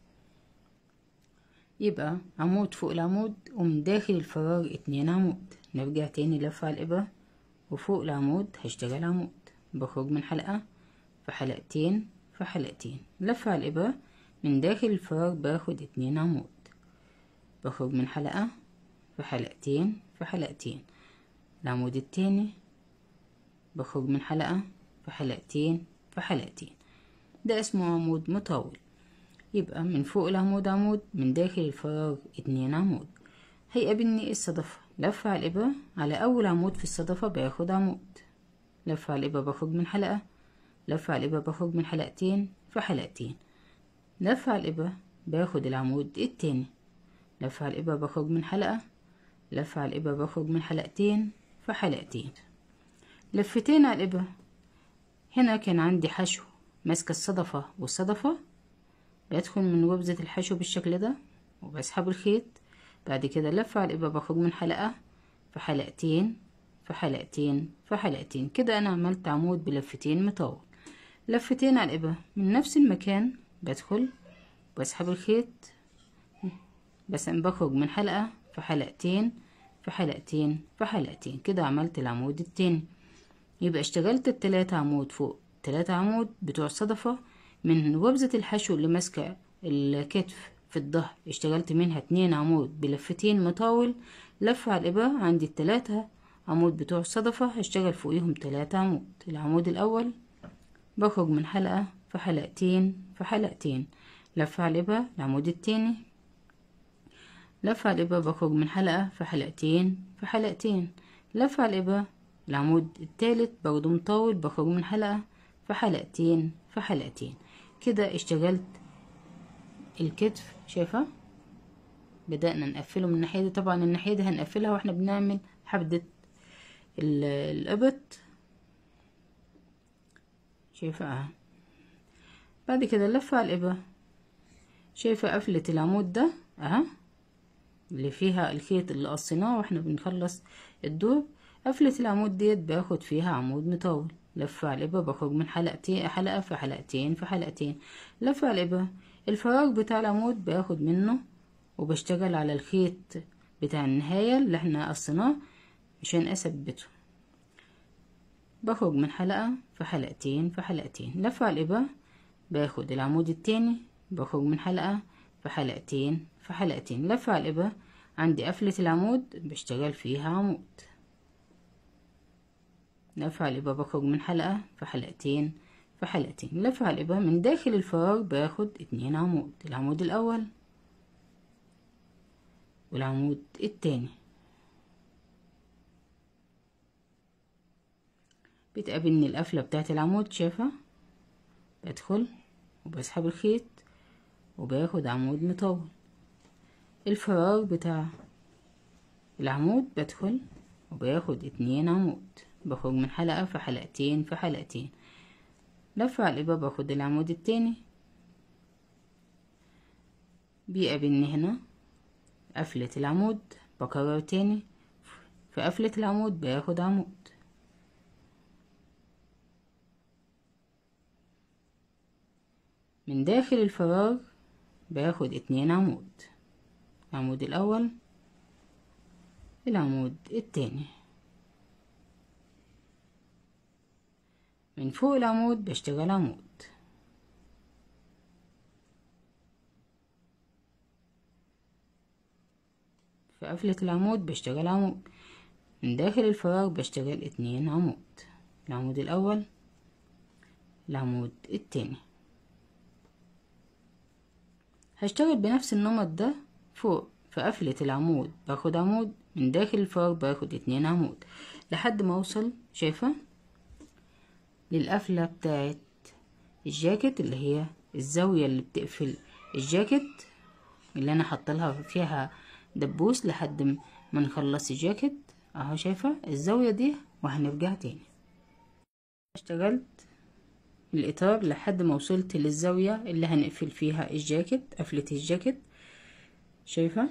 يبقى عمود فوق العمود ومن داخل الفراغ اتنين عمود نرجع تاني لف على الإبرة وفوق العمود هشتغل عمود بخرج من حلقة في حلقتين في حلقتين لف على الإبرة من داخل الفراغ باخد اتنين عمود بخرج من حلقة في حلقتين في حلقتين العمود التاني بخرج من حلقة في حلقتين في حلقتين ده اسمه عمود مطول يبقى من فوق العمود عمود من داخل الفراغ اتنين عمود هيقابلني الصدفة لف على الإبرة على أول عمود في الصدفة باخد عمود لف على الإبرة بخرج من حلقة لف على الإبرة بخرج من حلقتين في حلقتين لف على الإبرة باخد العمود التاني لف على الإبرة بخرج من حلقة لف على الإبرة بخرج من حلقتين في حلقتين لفتين على الإبرة هنا كان عندي حشو ماسكة الصدفة والصدفة بدخل من وبزة الحشو بالشكل ده وبسحب الخيط بعد كده لف على الإبرة بخرج من حلقة في حلقتين في حلقتين في حلقتين كده أنا عملت عمود بلفتين مطول لفتين على الإبرة من نفس المكان بدخل بسحب الخيط بس بخرج من حلقة في حلقتين في حلقتين في حلقتين كده عملت العمود التاني يبقى اشتغلت التلاتة عمود فوق تلاتة عمود بتوع الصدفة من وبزة الحشو اللي ماسكة الكتف في الظهر اشتغلت منها اتنين عمود بلفتين مطاول لف على الإبرة عندي التلاتة عمود بتوع الصدفة هشتغل فوقيهم تلاتة عمود العمود الأول بخرج من حلقة في حلقتين في حلقتين لف على الإبرة العمود التاني لف على الإبرة بخرج من حلقة في حلقتين في حلقتين لف على الإبرة العمود التالت برضو مطول بخرج من حلقة في حلقتين في حلقتين كده اشتغلت الكتف شايفة بدأنا نقفله من الناحية دي طبعا الناحية دي هنقفلها واحنا بنعمل حبدة الإبط شايفة اه بعد كده لف على الإبرة شايفة قفلة العمود ده اهي اللي فيها الخيط اللي قصيناه واحنا بنخلص الدور قفلة العمود ديت باخد فيها عمود مطول لفة على الإبرة بخرج من حلقتين حلقة في حلقتين في حلقتين لفة على الإبرة الفراغ بتاع العمود باخد منه وبشتغل على الخيط بتاع النهاية اللي احنا قصيناه عشان اثبته بخرج من حلقة في حلقتين في حلقتين لفة على الإبرة باخد العمود التاني بخرج من حلقة في حلقتين في حلقتين لفة على الإبرة عندي قفلة العمود بشتغل فيها عمود لفة على الإبرة بخرج من حلقة في حلقتين في حلقتين لفة على الإبرة من داخل الفراغ باخد اتنين عمود العمود الأول والعمود التاني بتقابلني القفلة بتاعت العمود شايفة بدخل وبسحب الخيط وباخد عمود مطول الفراغ بتاع العمود بدخل وباخد اتنين عمود بخرج من حلقة في حلقتين في حلقتين لفة على الإبرة باخد العمود التاني بيقابلني هنا قفلة العمود بكرر تاني في قفلة العمود باخد عمود من داخل الفراغ باخد اتنين عمود العمود الأول العمود التاني من فوق العمود بشتغل عمود في قفلة العمود بشتغل عمود من داخل الفراغ بشتغل اتنين عمود العمود الأول العمود التاني هشتغل بنفس النمط ده فوق في قفلة العمود باخد عمود من داخل الفراغ باخد اتنين عمود لحد ما اوصل شايفة للقفلة بتاعت الجاكيت اللي هي الزاوية اللي بتقفل الجاكيت اللي انا حاطلها فيها دبوس لحد ما نخلص الجاكيت اهو شايفة الزاوية دي وهنرجع تاني اشتغلت الاطار لحد ما وصلت للزاوية اللي هنقفل فيها الجاكيت قفلة الجاكيت شايفة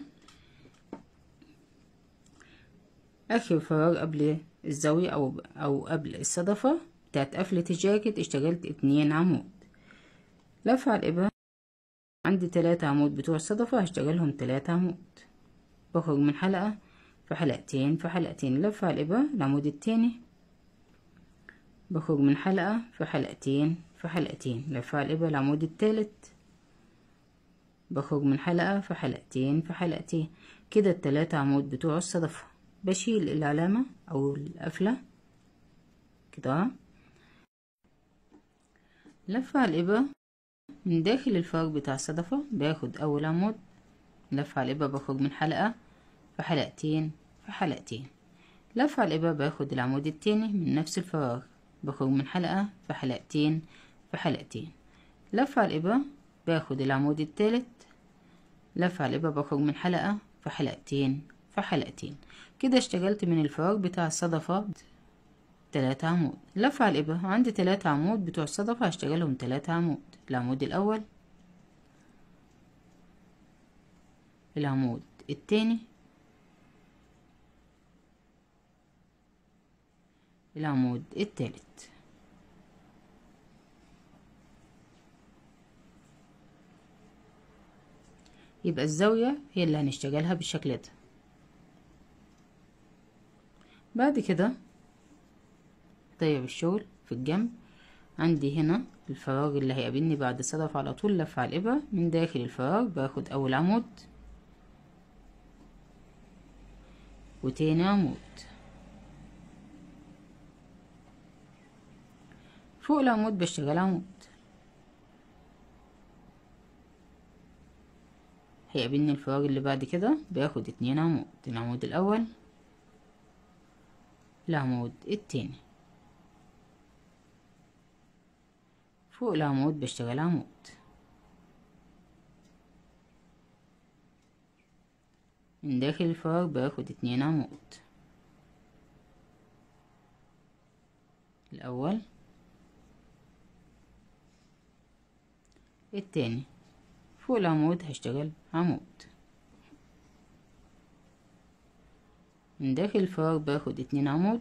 اخر فراغ قبل الزاوية او او قبل الصدفة بتاعت قفلة الجاكيت اشتغلت اتنين عمود لف على الابرة عندي تلاتة عمود بتوع الصدفة هشتغلهم تلاتة عمود بخرج من حلقة في حلقتين في حلقتين لف على الابرة العمود التاني بخرج من حلقة في حلقتين في حلقتين لف على الابرة العمود التالت بخرج من حلقة في حلقتين في حلقتين كده التلاتة عمود بتوع الصدفة بشيل العلامة او القفلة كده لف على الإبرة من داخل الفراغ بتاع الصدفة باخد أول عمود لف على الإبرة بخرج من حلقة في حلقتين في حلقتين لف على الإبرة باخد العمود التاني من نفس الفراغ بخرج من حلقة في حلقتين في حلقتين لف على الإبرة باخد العمود التالت لف على الإبرة بخرج من حلقة في حلقتين في حلقتين كده اشتغلت من الفراغ بتاع الصدفة تلاتة عمود لف على الإبرة عندي تلاتة عمود بتوع الصدفة هشتغلهم تلاتة عمود العمود الأول العمود التاني العمود التالت يبقى الزاوية هي اللي هنشتغلها بالشكل ده بعد كده طيب الشغل في الجنب عندي هنا الفراغ اللي هيقابلني بعد الصدف على طول لف على الإبرة من داخل الفراغ باخد أول عمود وتاني عمود فوق العمود بشتغل عمود هيقابلني الفراغ اللي بعد كده باخد اتنين عمود العمود الأول العمود التاني فوق العمود بشتغل عمود من داخل الفراغ باخد اتنين عمود الأول التاني فوق العمود هشتغل عمود من داخل الفراغ باخد اتنين عمود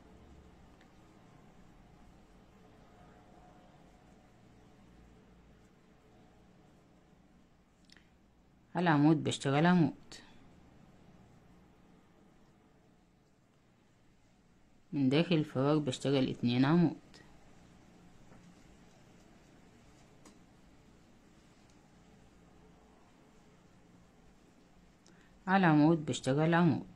على العمود بشتغل عمود من داخل الفراغ بشتغل اتنين عمود على العمود بشتغل عمود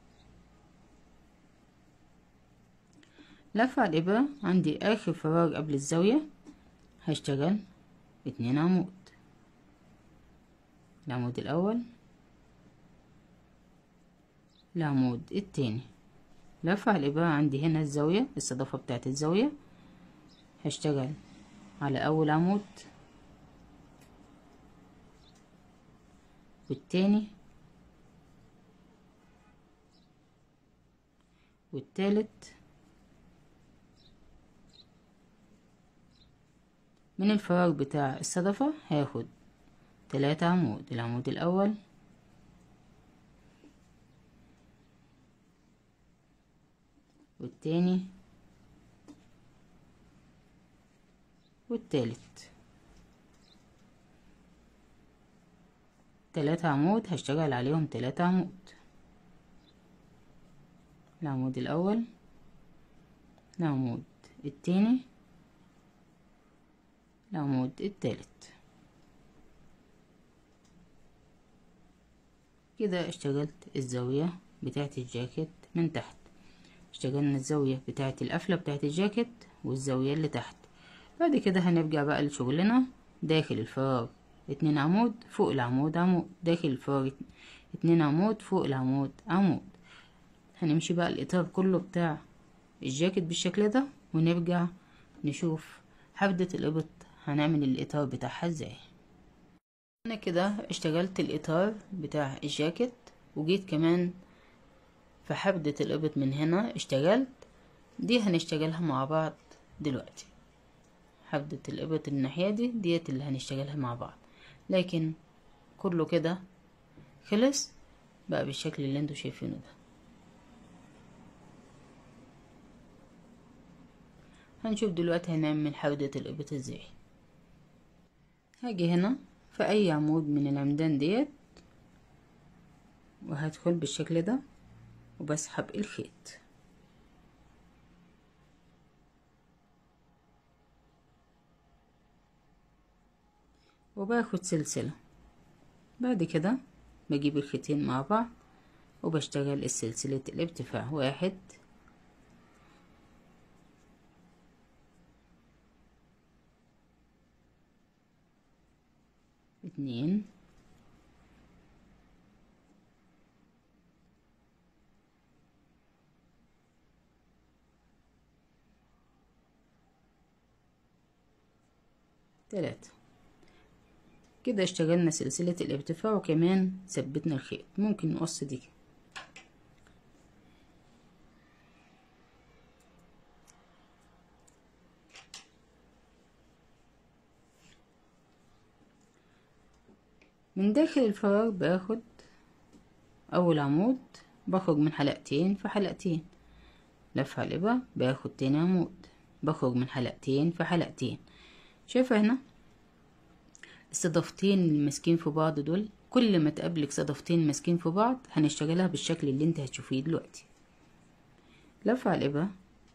لف على الإبرة عندي آخر فراغ قبل الزاوية هشتغل اتنين عمود العمود الأول العمود التاني لف على الإبرة عندي هنا الزاوية الصدفة بتاعت الزاوية هشتغل على أول عمود والتاني والتالت من الفراغ بتاع الصدفة هاخد تلاتة عمود العمود الأول والتاني والتالت تلاتة عمود هشتغل عليهم تلاتة عمود العمود الأول العمود التاني العمود التالت كده اشتغلت الزاوية بتاعت الجاكيت من تحت اشتغلنا الزاوية بتاعت القفلة بتاعت الجاكيت والزاوية اللي تحت بعد كده هنرجع بقى لشغلنا داخل الفراغ اتنين عمود فوق العمود عمود داخل الفراغ اتنين عمود فوق العمود عمود هنمشي بقى الإطار كله بتاع الجاكيت بالشكل ده ونرجع نشوف حبدة الإبط هنعمل الإطار بتاعها ازاي أنا كده اشتغلت الإطار بتاع الجاكيت وجيت كمان في حبدة الإبط من هنا اشتغلت دي هنشتغلها مع بعض دلوقتي حبدة الإبط الناحية دي ديت اللي هنشتغلها مع بعض لكن كله كده خلص بقى بالشكل اللي انتوا شايفينه ده هنشوف دلوقتي هنعمل حودة الإبط ازاي هاجي هنا في أي عمود من العمدان ديت وهدخل بالشكل ده وبسحب الخيط وباخد سلسلة بعد كده بجيب الخيطين مع بعض وبشتغل السلسلة الارتفاع واحد اتنين تلاتة كده اشتغلنا سلسلة الارتفاع وكمان ثبتنا الخيط ممكن نقص دي من داخل الفراغ باخد اول عمود بخرج من حلقتين في حلقتين لف على الإبرة باخد تاني عمود بخرج من حلقتين في حلقتين شايفة هنا الصدفتين اللي ماسكين في بعض دول كل ما تقابلك صدفتين ماسكين في بعض هنشتغلها بالشكل اللي انت هتشوفيه دلوقتي لف على الإبرة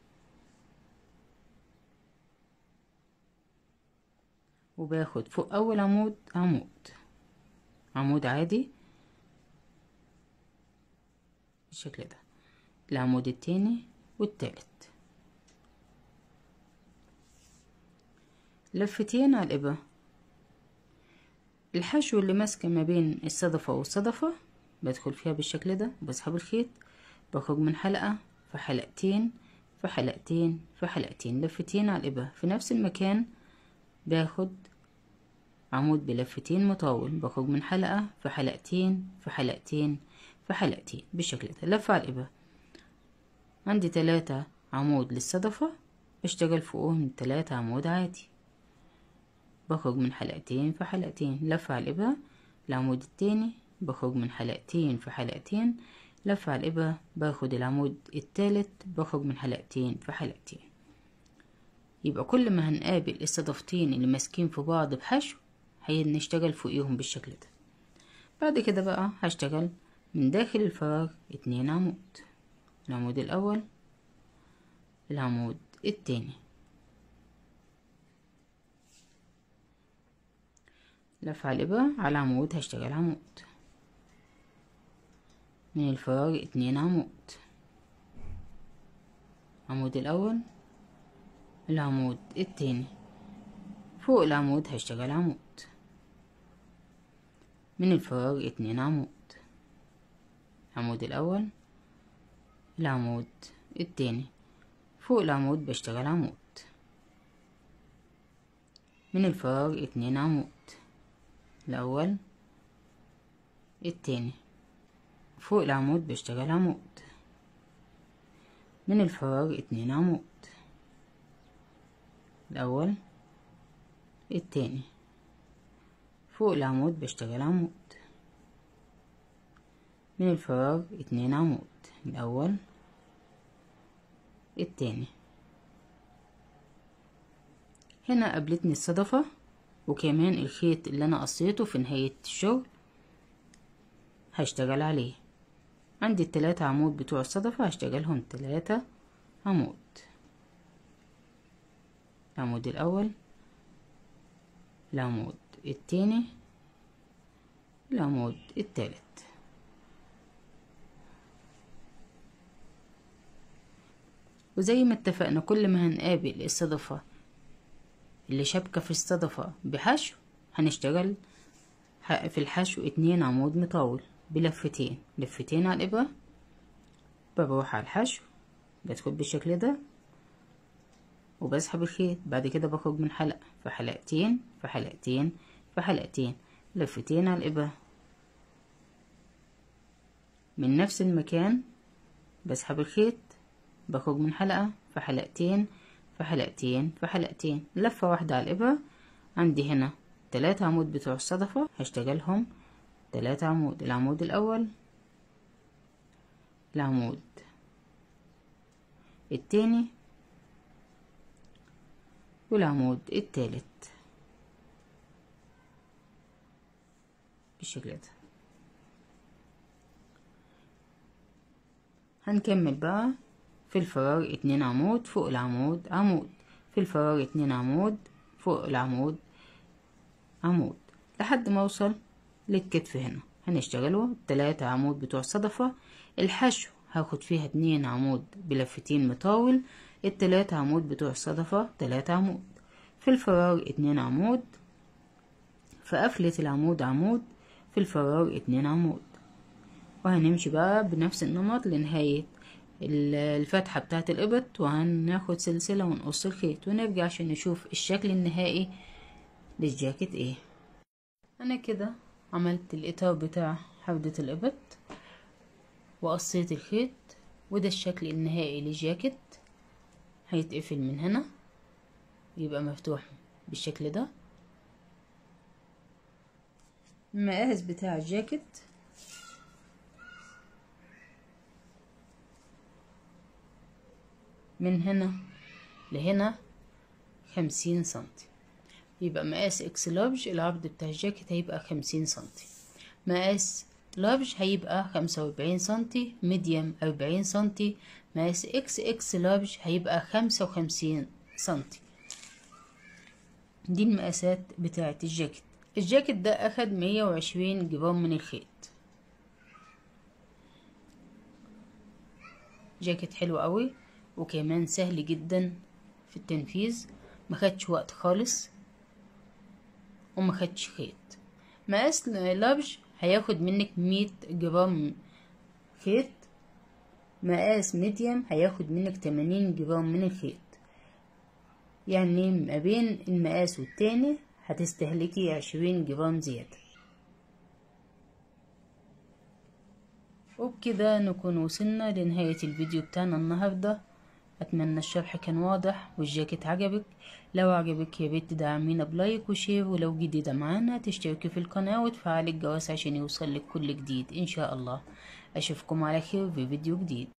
وباخد فوق أول عمود عمود عمود عادي بالشكل ده العمود التاني والتالت لفتين على الإبرة الحشو اللي ماسكة ما بين الصدفة والصدفة بدخل فيها بالشكل ده بسحب الخيط بخرج من حلقة في حلقتين في حلقتين في حلقتين لفتين على الإبرة في نفس المكان باخد عمود بلفتين مطول بخرج من حلقة في حلقتين في حلقتين في حلقتين بالشكل ده لفة على الإبرة عندي تلاتة عمود للصدفة بشتغل فوقهم تلاتة عمود عادي بخرج من حلقتين في حلقتين لف على الإبرة العمود التاني بخرج من حلقتين في حلقتين لف على الإبرة باخد العمود التالت بخرج من حلقتين في حلقتين يبقى كل ما هنقابل الصدفتين اللي ماسكين في بعض بحشو هنشتغل فوقيهم بالشكل ده بعد كده بقى هشتغل من داخل الفراغ اتنين عمود العمود الأول العمود التاني لف على الإبرة على العمود هشتغل عمود من الفراغ اتنين عمود العمود الأول العمود التاني فوق العمود هشتغل عمود من الفراغ اتنين عمود العمود الأول العمود التاني فوق العمود بشتغل عمود من الفراغ اتنين عمود الأول التاني فوق العمود بشتغل عمود من الفراغ اتنين عمود الأول التاني فوق العمود بشتغل عمود من الفراغ اتنين عمود الأول التاني هنا قابلتني الصدفة وكمان الخيط اللي أنا قصيته في نهاية الشغل هشتغل عليه عندي التلاتة عمود بتوع الصدفة هشتغلهم تلاتة عمود العمود الأول العمود التاني العمود التالت وزي ما اتفقنا كل ما هنقابل الصدفة اللي شابكة في الصدفة بحشو هنشتغل في الحشو اتنين عمود مطول بلفتين لفتين على الإبرة بروح على الحشو بدخل بالشكل ده وبسحب الخيط بعد كده بخرج من حلقة في حلقتين في حلقتين في حلقتين لفتين على الإبرة من نفس المكان بسحب الخيط بخرج من حلقة في حلقتين في حلقتين في حلقتين لفة واحدة على الإبرة عندي هنا تلاتة عمود بتوع الصدفة هشتغلهم تلاتة عمود العمود الأول العمود التاني والعمود التالت بالشكل ده هنكمل بقى في الفراغ اتنين عمود فوق العمود عمود في الفراغ اتنين عمود فوق العمود عمود لحد ما اوصل للكتف هنا هنشتغله تلاتة عمود بتوع صدفة الحشو هاخد فيها اتنين عمود بلفتين مطاول التلاتة عمود بتوع الصدفة تلاتة عمود في الفراغ اتنين عمود في قفلة العمود عمود في الفراغ اتنين عمود وهنمشي بقى بنفس النمط لنهاية الفتحة بتاعة الإبط وهناخد سلسلة ونقص الخيط ونرجع عشان نشوف الشكل النهائي للجاكيت ايه انا كده عملت الإطار بتاع حودة الإبط وقصيت الخيط وده الشكل النهائي للجاكيت هيتقفل من هنا يبقى مفتوح بالشكل ده المقاس بتاع الجاكيت من هنا لهنا خمسين سنتي يبقى مقاس اكس لارج العرض بتاع الجاكيت هيبقى خمسين سنتي مقاس لارج هيبقى خمسة وأربعين سنتي ميديم أربعين سنتي مقاس اكس اكس لارج هيبقى خمسة وخمسين سنتي دي المقاسات بتاعة الجاكيت الجاكيت ده أخد مية وعشرين جرام من الخيط جاكيت حلو قوي وكمان سهل جدا في التنفيذ ما خدش وقت خالص وما خدش خيط مقاس لارج هياخد منك مية جرام خيط مقاس ميديم هياخد منك تمانين جرام من الخيط يعني ما بين المقاس والتاني هتستهلكي عشرين جرام زيادة وبكده نكون وصلنا لنهاية الفيديو بتاعنا النهاردة اتمنى الشرح كان واضح والجاكيت عجبك لو عجبك يا ريت تدعمينا بلايك وشير ولو جديدة معانا تشتركي في القناة وتفعلي الجرس عشان يوصلك كل جديد ان شاء الله اشوفكم على خير في فيديو جديد